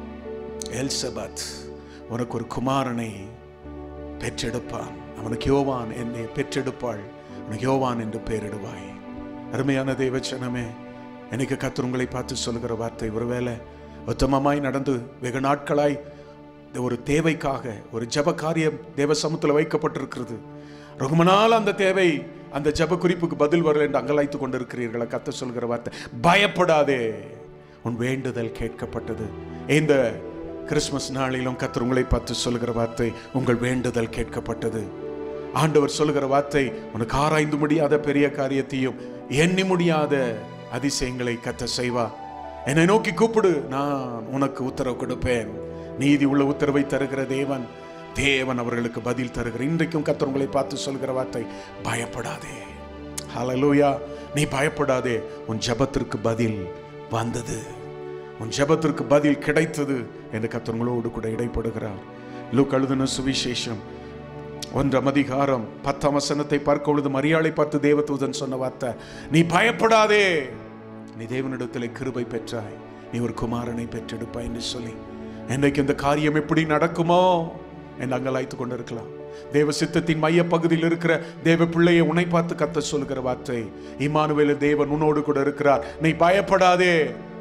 எல்சபத் உனக்கு ஒரு குமாரனை பெற்றெடுப்பான் அவனுக்கு யோவான் என்னை பெற்றெடுப்பாள் உனக்கு யோவான் என்று பெயரிடுவாய் அருமையான தேவச்சனமே எனக்கு கத்தர் உங்களை பார்த்து சொல்லுகிற வார்த்தை ஒருவேளை உத்தமமாய் நடந்து வெகு நாட்களாய் இந்த ஒரு தேவைக்காக ஒரு ஜப காரியம் தேவ சமூகத்தில் வைக்கப்பட்டிருக்கிறது ரொம்ப நாள் அந்த தேவை அந்த ஜப குறிப்புக்கு பதில் வரல என்று அங்கலாய்த்து கொண்டிருக்கிறீர்களா கத்த சொல்கிற வார்த்தை பயப்படாதே உன் வேண்டுதல் கேட்கப்பட்டது இந்த கிறிஸ்மஸ் நாளிலும் கத்தர் உங்களை பார்த்து சொல்கிற வார்த்தை உங்கள் வேண்டுதல் கேட்கப்பட்டது ஆண்டவர் சொல்லுகிற வார்த்தை உனக்கு ஆராய்ந்து முடியாத பெரிய காரியத்தையும் எண்ணி முடியாத அதிசயங்களை கத்த செய்வா என்னை நோக்கி கூப்பிடு நான் உனக்கு உத்தரவு கொடுப்பேன் நீதி உள்ள உத்தரவை தருகிற தேவன் தேவன் அவர்களுக்கு பதில் தருகிற இன்றைக்கும் கத்தர் உங்களை பார்த்து சொல்கிற வார்த்தை பயப்படாதே ஹalleluya நீ பயப்படாதே உன் ஜெபத்திற்கு பதில் வந்தது உன் ஜெபத்திற்கு பதில் கிடைத்தது என்று கத்தர் உங்களோடு கூட இடைப்படுகிறார் லூக் எழுதின சுவிசேஷம் ஒன்றாம் அதிகாரம் பத்தாம் வசனத்தை பார்க்கும் பொழுது மரியாதை பார்த்து தேவதூதன் சொன்ன வார்த்தை நீ பயப்படாதே நீ தேவனிடத்தில் கிருபை பெற்றாய் நீ ஒரு குமாரனை பெற்றெடுப்பாய் என்று சொல்லி இன்றைக்கு இந்த காரியம் எப்படி நடக்குமோ என்று அங்கலாய்த்து கொண்டிருக்கலாம் தேவ சித்தத்தின் மைய பகுதியில் இருக்கிற தேவ பிள்ளையை உன்னை பார்த்து கத்த சொல்லுகிற வார்த்தை இமானுவேல தேவன் உன்னோடு கூட இருக்கிறார் நீ பயப்படாதே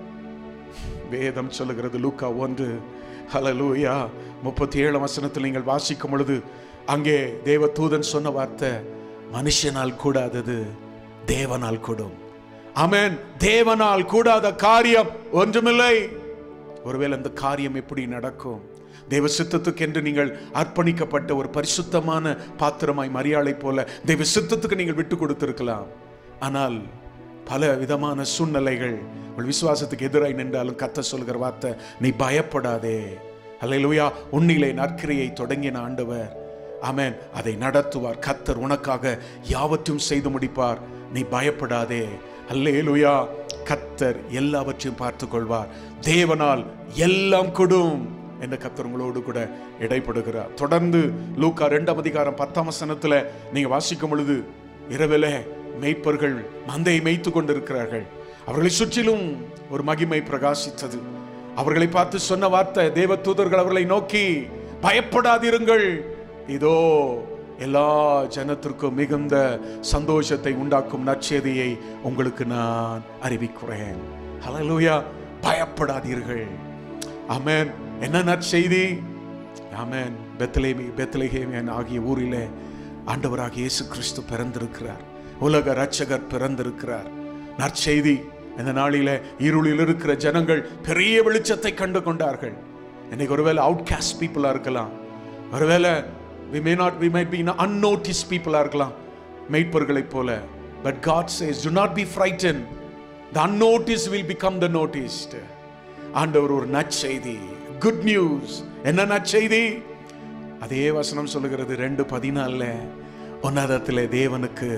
வேதம் சொல்லுகிறது லூக்கா ஒன்று ஹலலூயா முப்பத்தி ஏழாம் வசனத்தில் நீங்கள் வாசிக்கும் பொழுது அங்கே தேவ தூதன் சொன்ன வார்த்தை மனுஷனால் கூடாதது தேவனால் கூடும் ஆமென் தேவனால் கூடாத காரியம் ஒன்றுமில்லை ஒருவேளை அந்த காரியம் எப்படி நடக்கும் தேவ சித்தத்துக்கு என்று நீங்கள் அர்ப்பணிக்கப்பட்ட ஒரு பரிசுத்தமான பாத்திரமாய் மரியாதை போல தேவ சித்தத்துக்கு நீங்கள் விட்டு கொடுத்திருக்கலாம் ஆனால் பல விதமான சூழ்நிலைகள் உங்கள் விசுவாசத்துக்கு எதிராய் நின்றாலும் கத்த சொல்கிற வார்த்தை நீ பயப்படாதே அல்லேலூயா உன்னிலே நற்கிரியை தொடங்கின ஆண்டவர் ஆமென் அதை நடத்துவார் கத்தர் உனக்காக யாவற்றையும் செய்து முடிப்பார் நீ பயப்படாதே அல்லேலூயா கத்தர் எல்லாவற்றையும் பார்த்துக் கொள்வார் தேவனால் எல்லாம் கொடும் என்ற கத்தர் உங்களோடு கூட இடைப்படுகிறார் தொடர்ந்து லூக்கா ரெண்டாம் அதிகாரம் பத்தாம் வசனத்துல நீங்க வாசிக்கும் பொழுது இரவிலே மெய்ப்பர்கள் மந்தையை மேய்த்து கொண்டிருக்கிறார்கள் அவர்களை சுற்றிலும் ஒரு மகிமை பிரகாசித்தது அவர்களை பார்த்து சொன்ன வார்த்தை தேவ தூதர்கள் அவர்களை நோக்கி பயப்படாதிருங்கள் இதோ எல்லா ஜனத்திற்கும் மிகுந்த சந்தோஷத்தை உண்டாக்கும் நற்செய்தியை உங்களுக்கு நான் அறிவிக்கிறேன் ஹalleluya பயப்படாதீர்கள் ஆமென் என்ன நற்செய்தி ஆமென் பெத்லேமி பெத்லகேமியன் ஆகிய ஊரிலே ஆண்டவராக இயேசு கிறிஸ்து பிறந்திருக்கிறார் உலக ரட்சகர் பிறந்திருக்கிறார் நற்செய்தி இந்த நாளிலே இருளில் இருக்கிற ஜனங்கள் பெரிய வெளிச்சத்தை கண்டு கொண்டார்கள் இன்னைக்கு ஒருவேளை அவுட் காஸ்ட் பீப்புளாக இருக்கலாம் ஒருவேளை we may not we might be in unnoticed people இருக்கலாம் மெய்ப்பர்களைப் போல but God says do not be frightened the unnoticed will become the noticed ஆண்டவர் ஒரு நற்செய்தி குட் நியூஸ் என்ன நற்செய்தி அதே வசனம் சொல்லுகிறது ரெண்டு பதினால உன்னதத்திலே தேவனுக்கு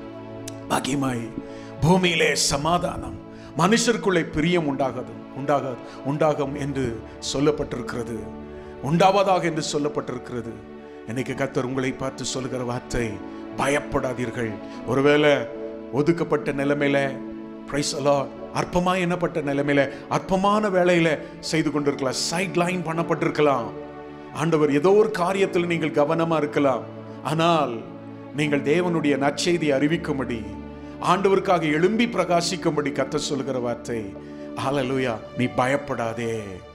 மகிமை பூமியிலே சமாதானம் மனுஷருக்குள்ளே பிரியம் உண்டாகாது உண்டாகாது உண்டாகும் என்று சொல்லப்பட்டிருக்கிறது உண்டாவதாக என்று சொல்லப்பட்டிருக்கிறது இன்னைக்கு கத்தர் உங்களை பார்த்து சொல்லுகிற வார்த்தை பயப்படாதீர்கள் ஒருவேளை ஒதுக்கப்பட்ட நிலைமையில பிரைஸ் அலாட் அற்பமாக எண்ணப்பட்ட நிலைமையில அற்பமான வேலையில செய்து கொண்டிருக்கலாம் சைட் லைன் பண்ணப்பட்டிருக்கலாம் ஆண்டவர் ஏதோ ஒரு காரியத்தில் நீங்கள் கவனமா இருக்கலாம் ஆனால் நீங்கள் தேவனுடைய நற்செய்தி அறிவிக்கும்படி ஆண்டவருக்காக எழும்பி பிரகாசிக்கும்படி கத்த சொல்லுகிற வார்த்தை ஹalleluya நீ பயப்படாதே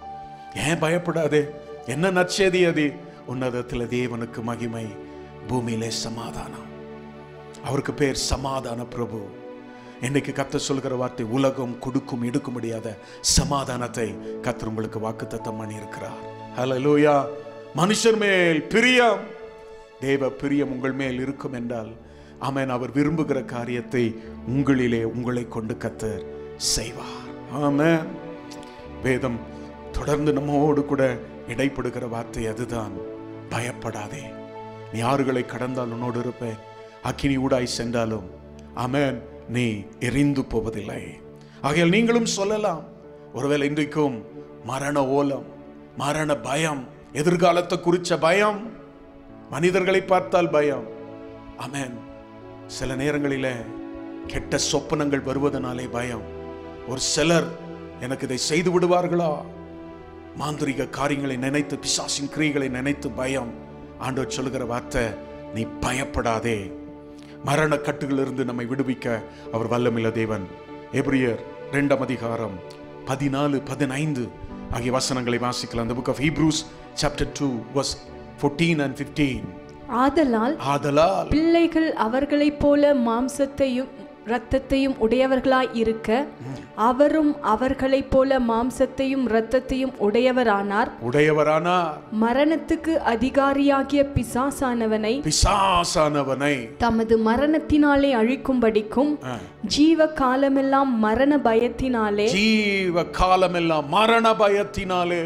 ஏன் பயப்படாதே என்ன நற்செய்தி அது உன்னதத்தில் தேவனுக்கு மகிமை பூமியிலே சமாதானம் அவருக்கு பேர் சமாதான பிரபு இன்னைக்கு கத்த சொல்கிற வார்த்தை உலகம் கொடுக்கும் எடுக்க முடியாத சமாதானத்தை கத்தர் உங்களுக்கு வாக்குத்தத்தம் பண்ணி இருக்கிறார் ஹalleluya மனுஷர் மேல் பிரியம் தேவ பிரியம் உங்கள் மேல் இருக்கும் என்றால் ஆமென் அவர் விரும்புகிற காரியத்தை உங்களிலே உங்களை கொண்டு கத்தர் செய்வார் ஆமென் வேதம் தொடர்ந்து நம்மோடு கூட இடைப்படுகிற வார்த்தை அதுதான் பயப்படாதே நீ ஆறுகளை கடந்தால் உன்னோடு இருப்பேன் அக்கினி ஊடாய் சென்றாலும் ஆமென் நீ எரிந்து போவதில்லை ஆகையால் நீங்களும் சொல்லலாம் ஒருவேளை இன்றைக்கும் மரண ஓலம் மரண பயம் எதிர்காலத்தை குறிச்ச பயம் மனிதர்களை பார்த்தால் பயம் ஆமென் சில நேரங்களிலே கெட்ட சொப்பனங்கள் வருவதனாலே பயம் ஒரு சிலர் எனக்கு இதை செய்து விடுவார்களா மாந்திரிக காரியங்களை நினைத்து பிசாசின் கிரியைகளை நினைத்து பயம் ஆண்டவர் சொல்லுகிற வார்த்தை நீ பயப்படாதே மரண கட்டுகளிலிருந்து நம்மை விடுவிக்க அவர் வல்லமில்ல தேவன் எப்ரியர் இரண்டாம் அதிகாரம் பதினாலு பதினைந்து ஆகிய வசனங்களை வாசிக்கலாம் the book of Hebrews chapter 2 verse 14 and 15 ஆதலால் ஆதலால் பிள்ளைகள் அவர்களைப் போல மாம்சத்தையும் இரத்தத்தையும் உடையவர்களாய் இருக்க அவரும் அவர்களைப் போல மாம்சத்தையும் இரத்தத்தையும் உடையவரானார் உடையவரானார் மரணத்துக்கு அதிகாரியாகிய பிசாசானவனை பிசாசானவனை தமது மரணத்தினாலே அழிக்கும்படிக்கும் ஆ, ஜீவ காலமெல்லாம் மரண பயத்தினாலே ஜீவ காலமெல்லாம் மரண பயத்தினாலே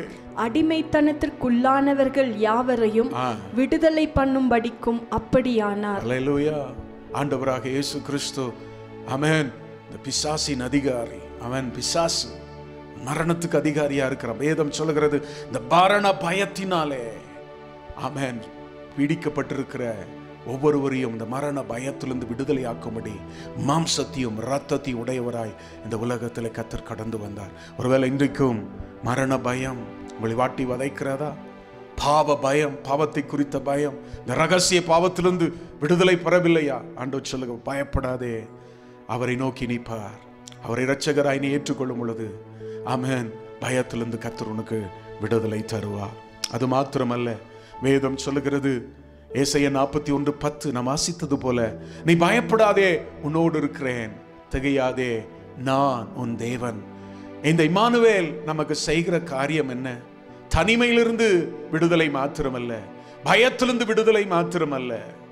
அடிமைத்தனத்திற்குள்ளானவர்கள் யாவரையும் ஆ. விடுதலை பண்ணும்படிக்கும் அப்படியானார் அல்லேலூயா ஆண்டவராக இயேசு கிறிஸ்து அவன் இந்த பிசாசின் அதிகாரி அவன் பிசாசு மரணத்துக்கு அதிகாரியா இருக்கிறான் வேதம் சொல்லுகிறது இந்த மரண பயத்தினாலே அவன் பீடிக்கப்பட்டிருக்கிற ஒவ்வொருவரையும் இந்த மரண பயத்திலிருந்து விடுதலை ஆக்கும்படி மாம்சத்தையும் இரத்தத்தையும் உடையவராய் இந்த உலகத்தில் கத்தர் கடந்து வந்தார் ஒருவேளை இன்றைக்கும் மரண பயம் உங்களை வாட்டி வதைக்கிறதா பாவ பயம் பாவத்தை குறித்த பயம் இந்த ரகசிய பாவத்திலிருந்து விடுதலை பெறவில்லையா ஆண்டவர் சொல்லுங்க பயப்படாதே அவரை நோக்கி நிற்பார் அவரை இரட்சகராய் நீ ஏற்றுக்கொள்ளும் பொழுது ஆமென் பயத்திலிருந்து கர்த்தர் உனக்கு விடுதலை தருவார் அது மாத்திரமல்ல வேதம் சொல்லுகிறது ஏசைய நாற்பத்தி ஒன்று பத்து நாம் வாசித்தது போல நீ பயப்படாதே உன்னோடு இருக்கிறேன் திகையாதே நான் உன் தேவன் இந்த இமானுவேல் நமக்கு செய்கிற காரியம் என்ன தனிமையிலிருந்து விடுதலை மாத்திரமல்ல பயத்திலிருந்து விடுதலை மாத்திரமல்ல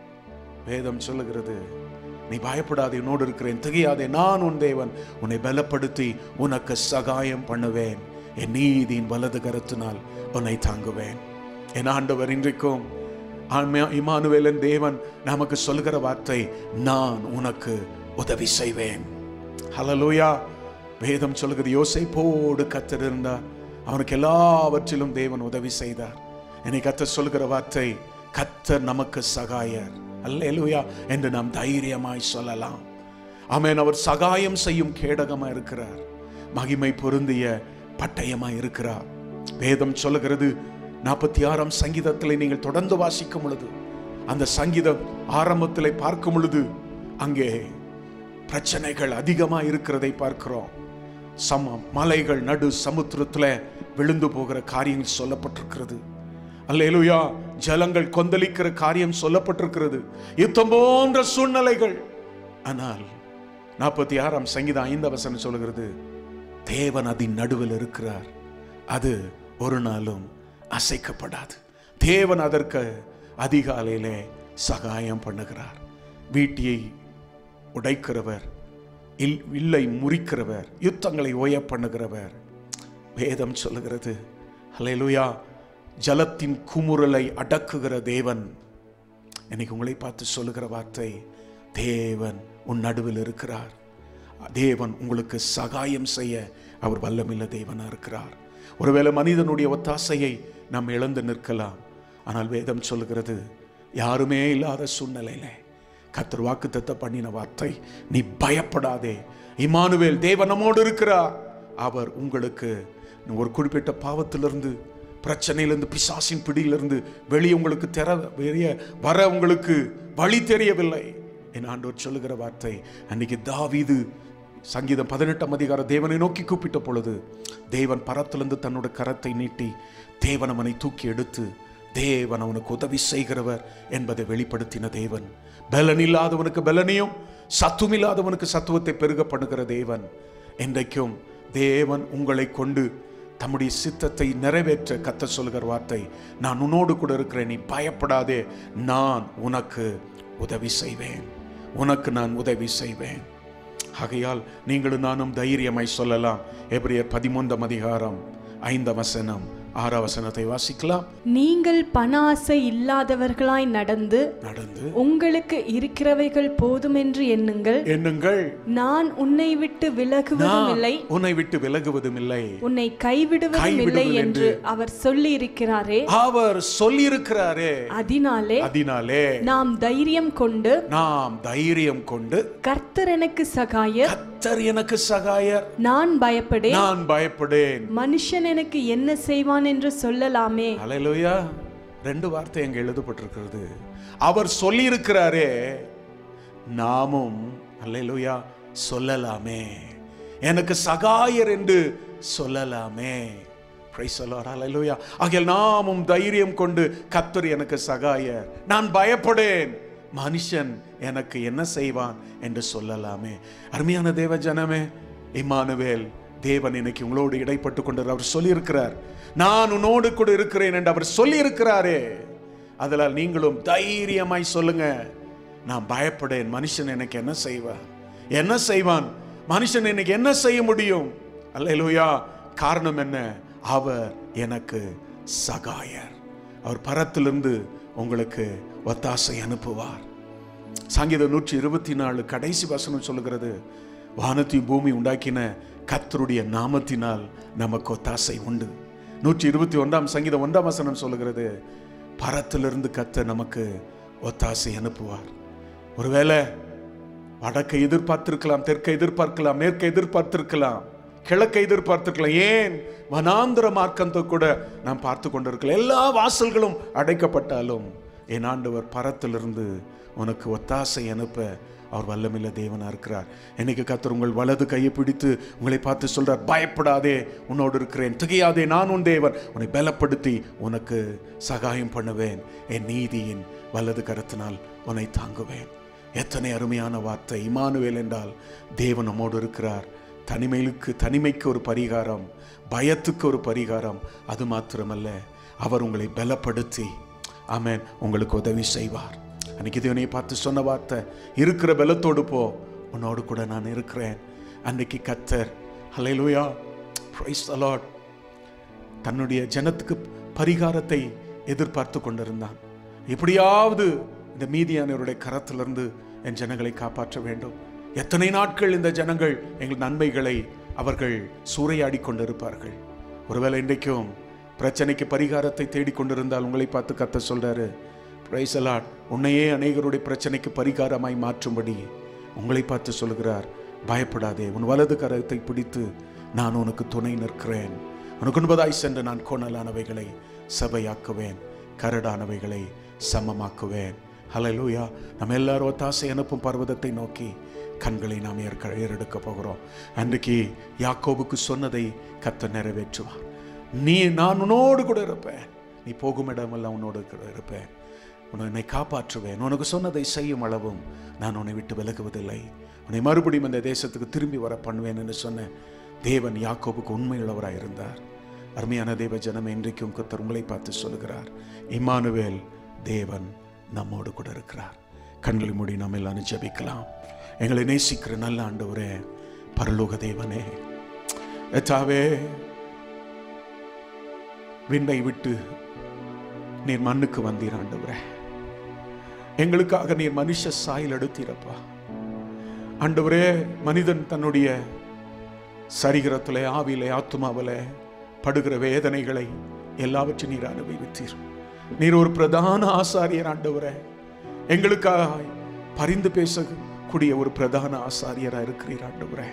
வேதம் சொல்லுகிறது நீ பயப்படாதே உன்னோடு இருக்கிறேன் திகையாதே நான் உன் தேவன் உன்னை பலப்படுத்தி உனக்கு சகாயம் பண்ணுவேன் என் நீதியின் வலது கருத்தினால் உன்னை தாங்குவேன் என் ஆண்டவர் இன்றைக்கும் ஆன்மா- இம்மானுவேலன் தேவன் நமக்கு சொல்லுகிற வார்த்தை நான் உனக்கு உதவி செய்வேன் ஹalleluya வேதம் சொல்லுகிறது யோசேப்போடு கத்தர் இருந்தார் அவனுக்கு எல்லாவற்றிலும் தேவன் உதவி செய்தார் என்னை கத்தர் சொல்லுகிற வார்த்தை கத்தர் நமக்கு சகாயர் அல்லேலூயா என்று நாம் தைரியமாய் சொல்லலாம் ஆமென் அவர் சகாயம் செய்யும் கேடகமா இருக்கிறார் மகிமை பொருந்திய பட்டயமா இருக்கிறார் வேதம் சொல்லுகிறது நாற்பத்தி ஆறாம் சங்கீதத்தில் நீங்கள் தொடர்ந்து வாசிக்கும் பொழுது அந்த சங்கீதம் ஆரம்பத்தில் பார்க்கும் பொழுது அங்கே பிரச்சனைகள் அதிகமா இருக்கிறதை பார்க்கிறோம் சம மலைகள் நடு சமுத்திரத்துல விழுந்து போகிற காரியங்கள் சொல்லப்பட்டிருக்கிறது அல்லேலூயா ஜலங்கள் கொந்தளிக்கிற காரியம் சொல்லப்பட்டிருக்கிறது யுத்தம் போன்ற சூழ்நிலைகள் ஆனால் நாற்பத்தி ஆறாம் சங்கீதம் ஐந்து வசனம் சொல்லுகிறது தேவன் அதின் நடுவில் இருக்கிறார் அது ஒரு நாளும் அசைக்கப்படாது தேவன் அதற்கு அதிகாலையிலே சகாயம் பண்ணுகிறார் வீட்டியை உடைக்கிறவர் இல் வில்லை முறிக்கிறவர் யுத்தங்களை ஓய பண்ணுகிறவர் வேதம் சொல்லுகிறது ஹalleluya ஜலத்தின் குமுறலை அடக்குகிற தேவன் இன்னைக்கு உங்களை பார்த்து சொல்லுகிற வார்த்தை தேவன் உன் நடுவில் இருக்கிறார் தேவன் உங்களுக்கு சகாயம் செய்ய அவர் வல்லமில்ல தேவனா இருக்கிறார் ஒருவேளை மனிதனுடைய ஒத்தாசையை நாம் இழந்து நிற்கலாம் ஆனால் வேதம் சொல்லுகிறது யாருமே இல்லாத சூழ்நிலையில கத்தர் வாக்குத்தத்த பண்ணின வார்த்தை நீ பயப்படாதே இமானுவேல் தேவன் நம்மோடு இருக்கிறார் அவர் உங்களுக்கு ஒரு குறிப்பிட்ட பாவத்திலிருந்து பிரச்சனையிலிருந்து பிசாசின் பிடியிலிருந்து வெளியே உங்களுக்கு தெர வெளியே வர உங்களுக்கு வழி தெரியவில்லை என் ஆண்டவர் சொல்லுகிற வார்த்தை அன்னைக்கு தாவீது சங்கீதம் பதினெட்டாம் அதிகாரம் தேவனை நோக்கி கூப்பிட்ட பொழுது தேவன் பரத்திலிருந்து தன்னோட கரத்தை நீட்டி தேவன் அவனை தூக்கி எடுத்து தேவன் அவனுக்கு உதவி செய்கிறவர் என்பதை வெளிப்படுத்தின தேவன் பலன் இல்லாதவனுக்கு பலனையும் சத்துவம் இல்லாதவனுக்கு சத்துவத்தை பெருக பண்ணுகிற தேவன் என்றைக்கும் தேவன் உங்களை கொண்டு தம்முடைய சித்தத்தை நிறைவேற்ற கத்த சொல்கிற வார்த்தை நான் உன்னோடு கூட இருக்கிறேன் நீ பயப்படாதே நான் உனக்கு உதவி செய்வேன் உனக்கு நான் உதவி செய்வேன் ஆகையால் நீங்களும் நானும் தைரியமாய் சொல்லலாம் எபிரியர் பதிமூன்றாம் அதிகாரம் ஐந்தாம் வசனம் ஆறாம் வசனத்தை வாசிக்கலாம் நீங்கள் பண ஆசை இல்லாதவர்களாய் நடந்து நடந்து உங்களுக்கு இருக்கிறவைகள் போதுமென்று எண்ணுங்கள் எண்ணுங்கள் நான் உன்னை விட்டு விலகுவதும் நான் இல்லை உன்னை விட்டு விலகுவதும் இல்லை உன்னை கைவிடுவதும் இல்லை கைவிடுவதில்லை என்று அவர் சொல்லி இருக்கிறாரே அவர் சொல்லியிருக்கிறாரே அதனாலே அதனாலே நாம் தைரியம் கொண்டு நாம் தைரியம் கொண்டு கர்த்தர் எனக்கு சகாயர் கத்தர் எனக்கு சகாயர் நான் பயப்படேன் நான் பயப்படேன் மனுஷன் எனக்கு என்ன செய்வான் என்று சொல்லலாமே அலையலோயா ரெண்டு வார்த்தை அங்க எழுதப்பட்டிருக்கிறது அவர் சொல்லியிருக்கிறாரே நாமும் அல்லேலூயா சொல்லலாமே எனக்கு சகாயர் என்று சொல்லலாமே Praise the Lord. Hallelujah. ஆகையால் நாமும் தைரியம் கொண்டு கத்தர் எனக்கு சகாயர் நான் பயப்படேன் மனுஷன் எனக்கு என்ன செய்வான் என்று சொல்லலாமே அருமையான தேவ ஜனமே இம்மானுவேல் தேவன் இன்னைக்கு உங்களோடு இடைப்பட்டு கொண்டு அவர் சொல்லியிருக்கிறார் நான் உன்னோடு கூட இருக்கிறேன் என்று அவர் சொல்லியிருக்கிறாரே அதனால் நீங்களும் தைரியமாய் சொல்லுங்க நான் பயப்படேன் மனுஷன் எனக்கு என்ன செய்வான் என்ன செய்வான் மனுஷன் எனக்கு என்ன செய்ய முடியும் அல்லேலூயா காரணம் என்ன அவர் எனக்கு சகாயர் அவர் பரத்திலிருந்து உங்களுக்கு ஒத்தாசை அனுப்புவார் சங்கீதம் நூற்றி இருபத்தி நாலு கடைசி வசனம் சொல்லுகிறது வானத்தையும் பூமி உண்டாக்கின கர்த்தருடைய நாமத்தினால் நமக்கு ஒத்தாசை உண்டு நூற்றி இருபத்தி ஒன்றாம் சங்கீதம் ஒன்றாம் வசனம் சொல்லுகிறது பரத்திலிருந்து கத்த நமக்கு ஒத்தாசை அனுப்புவார் ஒருவேளை வடக்கை எதிர்பார்த்திருக்கலாம் தெற்கை எதிர்பார்க்கலாம் மேற்கை எதிர்பார்த்திருக்கலாம் கிழக்கை எதிர்பார்த்திருக்கலாம் ஏன் வனாந்திர மார்க்கத்தை கூட நாம் பார்த்து கொண்டிருக்கலாம் எல்லா வாசல்களும் அடைக்கப்பட்டாலும் என் ஆண்டவர் பரத்திலிருந்து உனக்கு ஒத்தாசை அனுப்ப அவர் வல்லமில்ல தேவனா இருக்கிறார் இன்னைக்கு கத்தர் உங்கள் வலது கையை பிடித்து உங்களை பார்த்து சொல்றார் பயப்படாதே உன்னோடு இருக்கிறேன் திகையாதே நான் உன் தேவன் உன்னை பலப்படுத்தி உனக்கு சகாயம் பண்ணுவேன் என் நீதியின் வலது கரத்தினால் உன்னை தாங்குவேன் எத்தனை அருமையான வார்த்தை இமானுவேல் என்றால் தேவன் நம்மோடு இருக்கிறார் தனிமைக்கு தனிமைக்கு ஒரு பரிகாரம் பயத்துக்கு ஒரு பரிகாரம் அது மாத்திரமல்ல அவர் உங்களை பலப்படுத்தி ஆமென் உங்களுக்கு உதவி செய்வார் அன்னைக்கு தேவனை பார்த்து சொன்ன வார்த்தை இருக்கிற பலத்தோடு போ உன்னோடு கூட நான் இருக்கிறேன் அன்னைக்கு கத்தர் ஹalleluya praise the lord தன்னுடைய ஜனத்துக்கு பரிகாரத்தை எதிர்பார்த்து கொண்டிருந்தான் எப்படியாவது இந்த மீதியானவருடைய கரத்திலிருந்து என் ஜனங்களை காப்பாற்ற வேண்டும் எத்தனை நாட்கள் இந்த ஜனங்கள் எங்கள் நன்மைகளை அவர்கள் சூறையாடி கொண்டிருப்பார்கள் ஒருவேளை இன்றைக்கும் பிரச்சனைக்கு பரிகாரத்தை தேடிக்கொண்டிருந்தால் உங்களை பார்த்து கத்த சொல்றாரு பிரைஸ் அலாட் உன்னையே அநேகருடைய பிரச்சனைக்கு பரிகாரமாய் மாற்றும்படி உங்களை பார்த்து சொல்கிறார் பயப்படாதே உன் வலது கரத்தை பிடித்து நான் உனக்கு துணை நிற்கிறேன் உனக்கு உண்பதாய் சென்று நான் கோணலானவைகளை சபையாக்குவேன் கரடானவைகளை சமமாக்குவேன் ஹalleluya நம்ம எல்லாரும் ஒத்தாசை அனுப்பும் பர்வதத்தை நோக்கி கண்களை நாம் ஏற்க ஏறெடுக்க போகிறோம் அன்றைக்கு யாக்கோபுக்கு சொன்னதை கத்த நிறைவேற்றுவார் நீ நான் உன்னோடு கூட இருப்பேன் நீ போகும் இடமெல்லாம் உன்னோடு கூட இருப்பேன் உன்னை என்னை காப்பாற்றுவேன் உனக்கு சொன்னதை செய்யும் அளவும் நான் உன்னை விட்டு விலகுவதில்லை உன்னை மறுபடியும் இந்த தேசத்துக்கு திரும்பி வர பண்ணுவேன் என்று சொன்ன தேவன் யாக்கோபுக்கு உண்மையுள்ளவராய் இருந்தார் அருமையான தேவ ஜனம் இன்றைக்கும் கத்தர் உங்களை பார்த்து சொல்லுகிறார் இம்மானுவேல் தேவன் நம்மோடு கூட இருக்கிறார் கண்களை மூடி நாம் எல்லாரும் ஜெபிக்கலாம் எங்களை நேசிக்கிற நல்ல ஆண்டவரே பரலோக தேவனே எத்தாவே விண்ணை விட்டு நீர் மண்ணுக்கு வந்தீர் ஆண்டவரே எங்களுக்காக நீர் மனுஷ சாயல் எடுத்தீரப்பா ஆண்டவரே மனிதன் தன்னுடைய சரீரத்திலே ஆவியிலே ஆத்மாவிலே படுகிற வேதனைகளை எல்லாவற்றையும் நீர் அனுபவித்தீர் நீர் ஒரு பிரதான ஆசாரியர் ஆண்டவரே எங்களுக்காக பரிந்து பேசக்கூடிய ஒரு பிரதான ஆசாரியரா இருக்கிறீர் ஆண்டவரே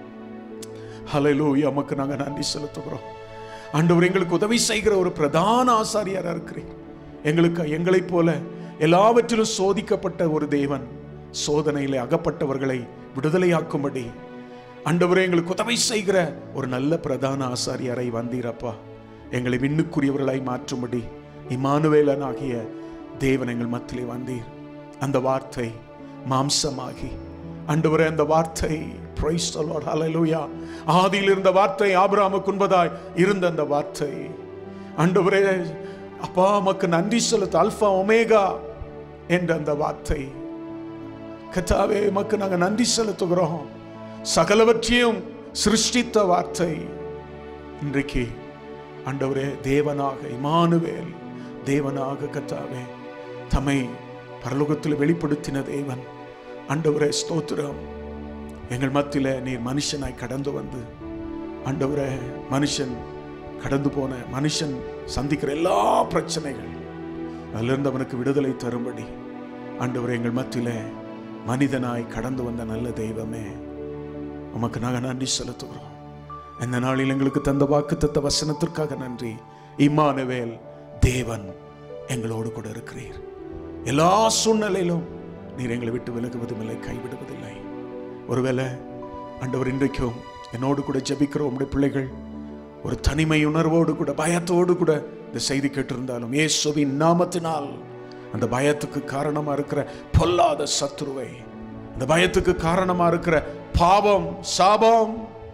ஹalleluya உமக்கு நாங்க நன்றி செலுத்துகிறோம் ஆண்டவர் எங்களுக்கு உதவி செய்கிற ஒரு பிரதான ஆசாரியரா இருக்கிறீர் எங்களுக்கு எங்களைப் போல எல்லாவற்றிலும் சோதிக்கப்பட்ட ஒரு தேவன் சோதனையிலே அகப்பட்டவர்களை விடுதலையாக்கும்படி ஆண்டவரே எங்களுக்கு உதவி செய்கிற ஒரு நல்ல பிரதான ஆசாரியரை வந்தீரப்பா எங்களை விண்ணுக்குரியவர்களாய் மாற்றும்படி இமானுவேலனாகிய தேவன் எங்கள் மத்தியிலே வந்தீர் அந்த வார்த்தை மாம்சமாகி ஆண்டவரே அந்த வார்த்தை praise the Lord hallelujah ஆதியில் இருந்த வார்த்தை ஆபிரகாமுக்கு உண்பதாய் இருந்த அந்த வார்த்தை ஆண்டவரே அப்பா மக்கு நன்றி செலுத்த அல்பா ஒமேகா என்ற அந்த வார்த்தை கத்தாவே மக்கு நாங்க நன்றி செலுத்துகிறோம் சகலவற்றையும் சிருஷ்டித்த வார்த்தை இன்றைக்கு ஆண்டவரே தேவனாக இமானுவேல் தேவனாக கத்தாவே தம்மை பரலோகத்தில் வெளிப்படுத்தின தேவன் ஆண்டவரே ஸ்தோத்திரம் எங்கள் மத்தியில நீர் மனுஷனாய் கடந்து வந்து ஆண்டவரே மனுஷன் கடந்து போன மனுஷன் சந்திக்கிற எல்லா பிரச்சனைகள் அதிலிருந்து அவனுக்கு விடுதலை தரும்படி ஆண்டவரே எங்கள் மத்தியில மனிதனாய் கடந்து வந்த நல்ல தெய்வமே உமக்கு நாங்கள் நன்றி செலுத்துகிறோம் இந்த நாளில் எங்களுக்கு தந்த வாக்குத்தத்த வசனத்திற்காக நன்றி இம்மானுவேல் தேவன் எங்களோடு கூட இருக்கிறீர் எல்லா சூழ்நிலையிலும் நீர் எங்களை விட்டு விலகுவதும் இல்லை கைவிடுவதில்லை ஒருவேளை ஆண்டவர் இன்றைக்கும் என்னோடு கூட ஜெபிக்கிற உம்முடைய பிள்ளைகள் ஒரு தனிமை உணர்வோடு கூட பயத்தோடு கூட இந்த செய்தி கேட்டிருந்தாலும் இயேசுவின் நாமத்தினால் அந்த பயத்துக்கு காரணமா இருக்கிற பொல்லாத சத்துருவை அந்த பயத்துக்கு காரணமா இருக்கிற பாவம் சாபம்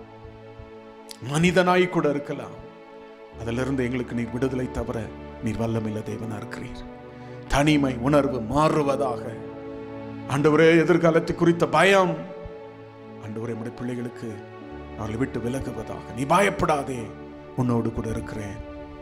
மனிதனாய் கூட இருக்கலாம் அதிலிருந்து எங்களுக்கு நீர் விடுதலை தவிர நீர் வல்லமில்ல தேவனா இருக்கிறீர் தனிமை உணர்வு மாறுவதாக ஆண்டவரே எதிர்காலத்தை குறித்த பயம் ஆண்டவரே நம்முடைய பிள்ளைகளுக்கு அவர்களை விட்டு விலகுவதாக நீ பயப்படாதே உன்னோடு கூட இருக்கிறேன்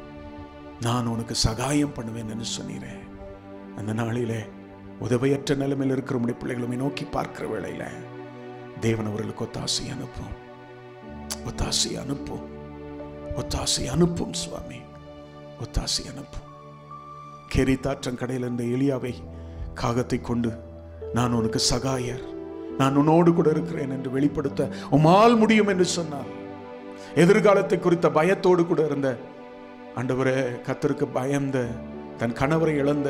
நான் உனக்கு சகாயம் பண்ணுவேன் என்று சொன்னீரே அந்த நாளிலே உதவியற்ற நிலைமையில் இருக்கிற உடைய பிள்ளைகளுமே நோக்கி பார்க்கிற வேளையில தேவன் அவர்களுக்கு ஒத்தாசை அனுப்பும் ஒத்தாசை அனுப்பும் ஒத்தாசை அனுப்பும் சுவாமி ஒத்தாசை அனுப்பும் கேரி தாற்றங்கடையில் இருந்த எலியாவை காகத்தை கொண்டு நான் உனக்கு சகாயர் நான் உன்னோடு கூட இருக்கிறேன் என்று வெளிப்படுத்த உமால் முடியும் என்று சொன்னார் எதிர்காலத்தை குறித்த பயத்தோடு கூட இருந்த ஆண்டவரே கத்தருக்கு பயந்த தன் கணவரை இழந்த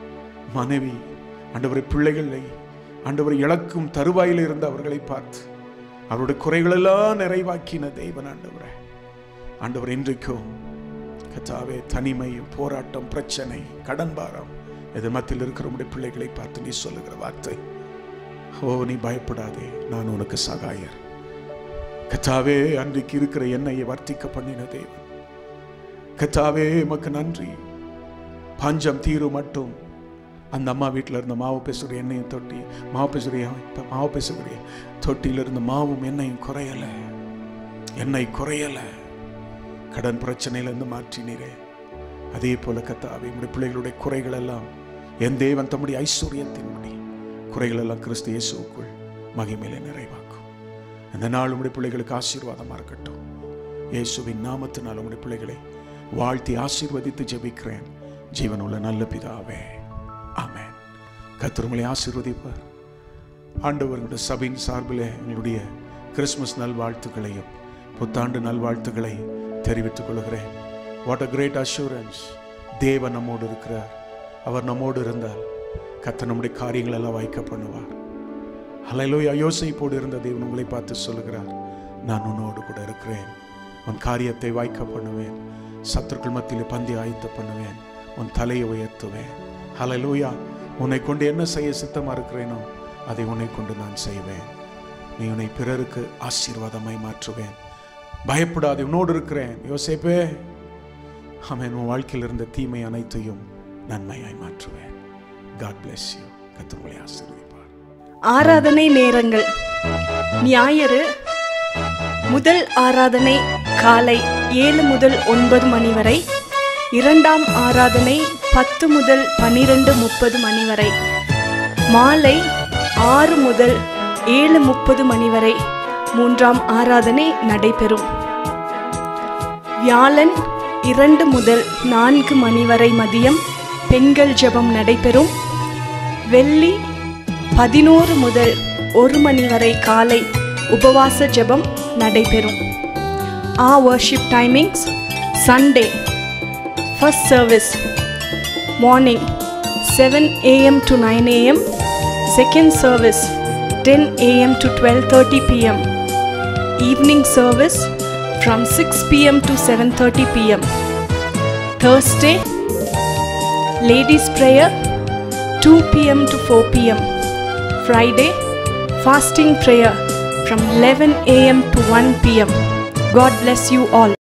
மனைவி ஆண்டவரை பிள்ளைகளை ஆண்டவரை இழக்கும் தருவாயில் இருந்த அவர்களை பார்த்து அவருடைய குறைகளெல்லாம் நிறைவாக்கின தெய்வன் ஆண்டவரே ஆண்டவர் இன்றைக்கும் கத்தாவே தனிமை போராட்டம் பிரச்சனை கடன் பாரம் எதிர் மத்தியில் இருக்கிற உடைய பிள்ளைகளை பார்த்து நீ சொல்லுகிற வார்த்தை ஓ நீ பயப்படாதே நான் உனக்கு சகாயர் கத்தாவே அன்றைக்கு இருக்கிற எண்ணெயை வர்த்திக்க பண்ணின தேவன் கத்தாவே எமக்கு நன்றி பஞ்சம் தீரும் மட்டும் அந்த அம்மா வீட்டில் இருந்த மாவு பேசுகிற எண்ணெயும் தொட்டி மாவு பேசுகிற இப்போ மாவு பேசுகிற தொட்டியில் இருந்த மாவும் எண்ணெயும் குறையலை எண்ணெய் குறையலை கடன் பிரச்சனையிலிருந்து மாற்றினீரே அதே போல கத்தாவே உடைய பிள்ளைகளுடைய குறைகள் எல்லாம் என் தேவன் தம்முடைய ஐஸ்வர்யத்தின்படி குறைகள் எல்லாம் கிறிஸ்து இயேசுக்குள் மகிமையிலே நிறைவாக்கும் அந்த நாள் உடைய பிள்ளைகளுக்கு ஆசீர்வாதமா இருக்கட்டும் இயேசுவின் நாமத்தினால் உடைய பிள்ளைகளை வாழ்த்தி ஆசீர்வதித்து ஜெபிக்கிறேன் ஜீவனுள்ள நல்ல பிதாவே ஆமென் கத்திரமலை ஆசீர்வதிப்பார் ஆண்டவர்களுடைய சபையின் சார்பில் எங்களுடைய கிறிஸ்மஸ் நல்வாழ்த்துக்களையும் புத்தாண்டு நல்வாழ்த்துக்களை தெரிவித்துக் கொள்கிறேன் வாட் அ கிரேட் அஷூரன்ஸ் தேவன் நம்மோடு இருக்கிறார் அவர் நம்மோடு இருந்தால் கத்த நம்முடைய காரியங்கள் எல்லாம் வாய்க்க பண்ணுவார் அலையிலோய் யோசிப்போடு இருந்த தேவன் உங்களை பார்த்து சொல்லுகிறார் நான் உன்னோடு கூட இருக்கிறேன் உன் காரியத்தை வாய்க்க பண்ணுவேன் சத்துருக்கள் மத்தியிலே பந்தி ஆயத்த பண்ணுவேன் உன் தலையை உயர்த்துவேன் ஹalleluya உன்னை கொண்டு என்ன செய்ய சித்தமா இருக்கிறேனோ அதை உன்னை கொண்டு நான் செய்வேன் நீ உன்னை பிறருக்கு ஆசீர்வாதமாய் மாற்றுவேன் பயப்படாதே உன்னோடு இருக்கிறேன் யோசேப்பே அவன் உன் வாழ்க்கையில் இருந்த தீமை அனைத்தையும் நன்மையாய் மாற்றுவேன் காட் bless யூ கத்திரங்களை ஆசீர்வதிப்பார் ஆராதனை நேரங்கள் ஞாயிறு முதல் ஆராதனை காலை ஏழு முதல் ஒன்பது மணி வரை இரண்டாம் ஆராதனை பத்து முதல் பன்னிரண்டு முப்பது மணி வரை மாலை ஆறு முதல் ஏழு முப்பது மணி வரை மூன்றாம் ஆராதனை நடைபெறும் வியாழன் இரண்டு முதல் நான்கு மணி வரை மதியம் பெண்கள் ஜெபம் நடைபெறும் வெள்ளி பதினோரு முதல் ஒரு மணி வரை காலை உபவாச ஜெபம் நடைபெறும் uh worship timings Sunday first service morning seven AM to nine AM second service ten AM to twelve thirty PM evening service from 6 pm to 7:30 pm thursday ladies prayer 2 pm to 4 pm friday fasting prayer from 11 am to 1 pm god bless you all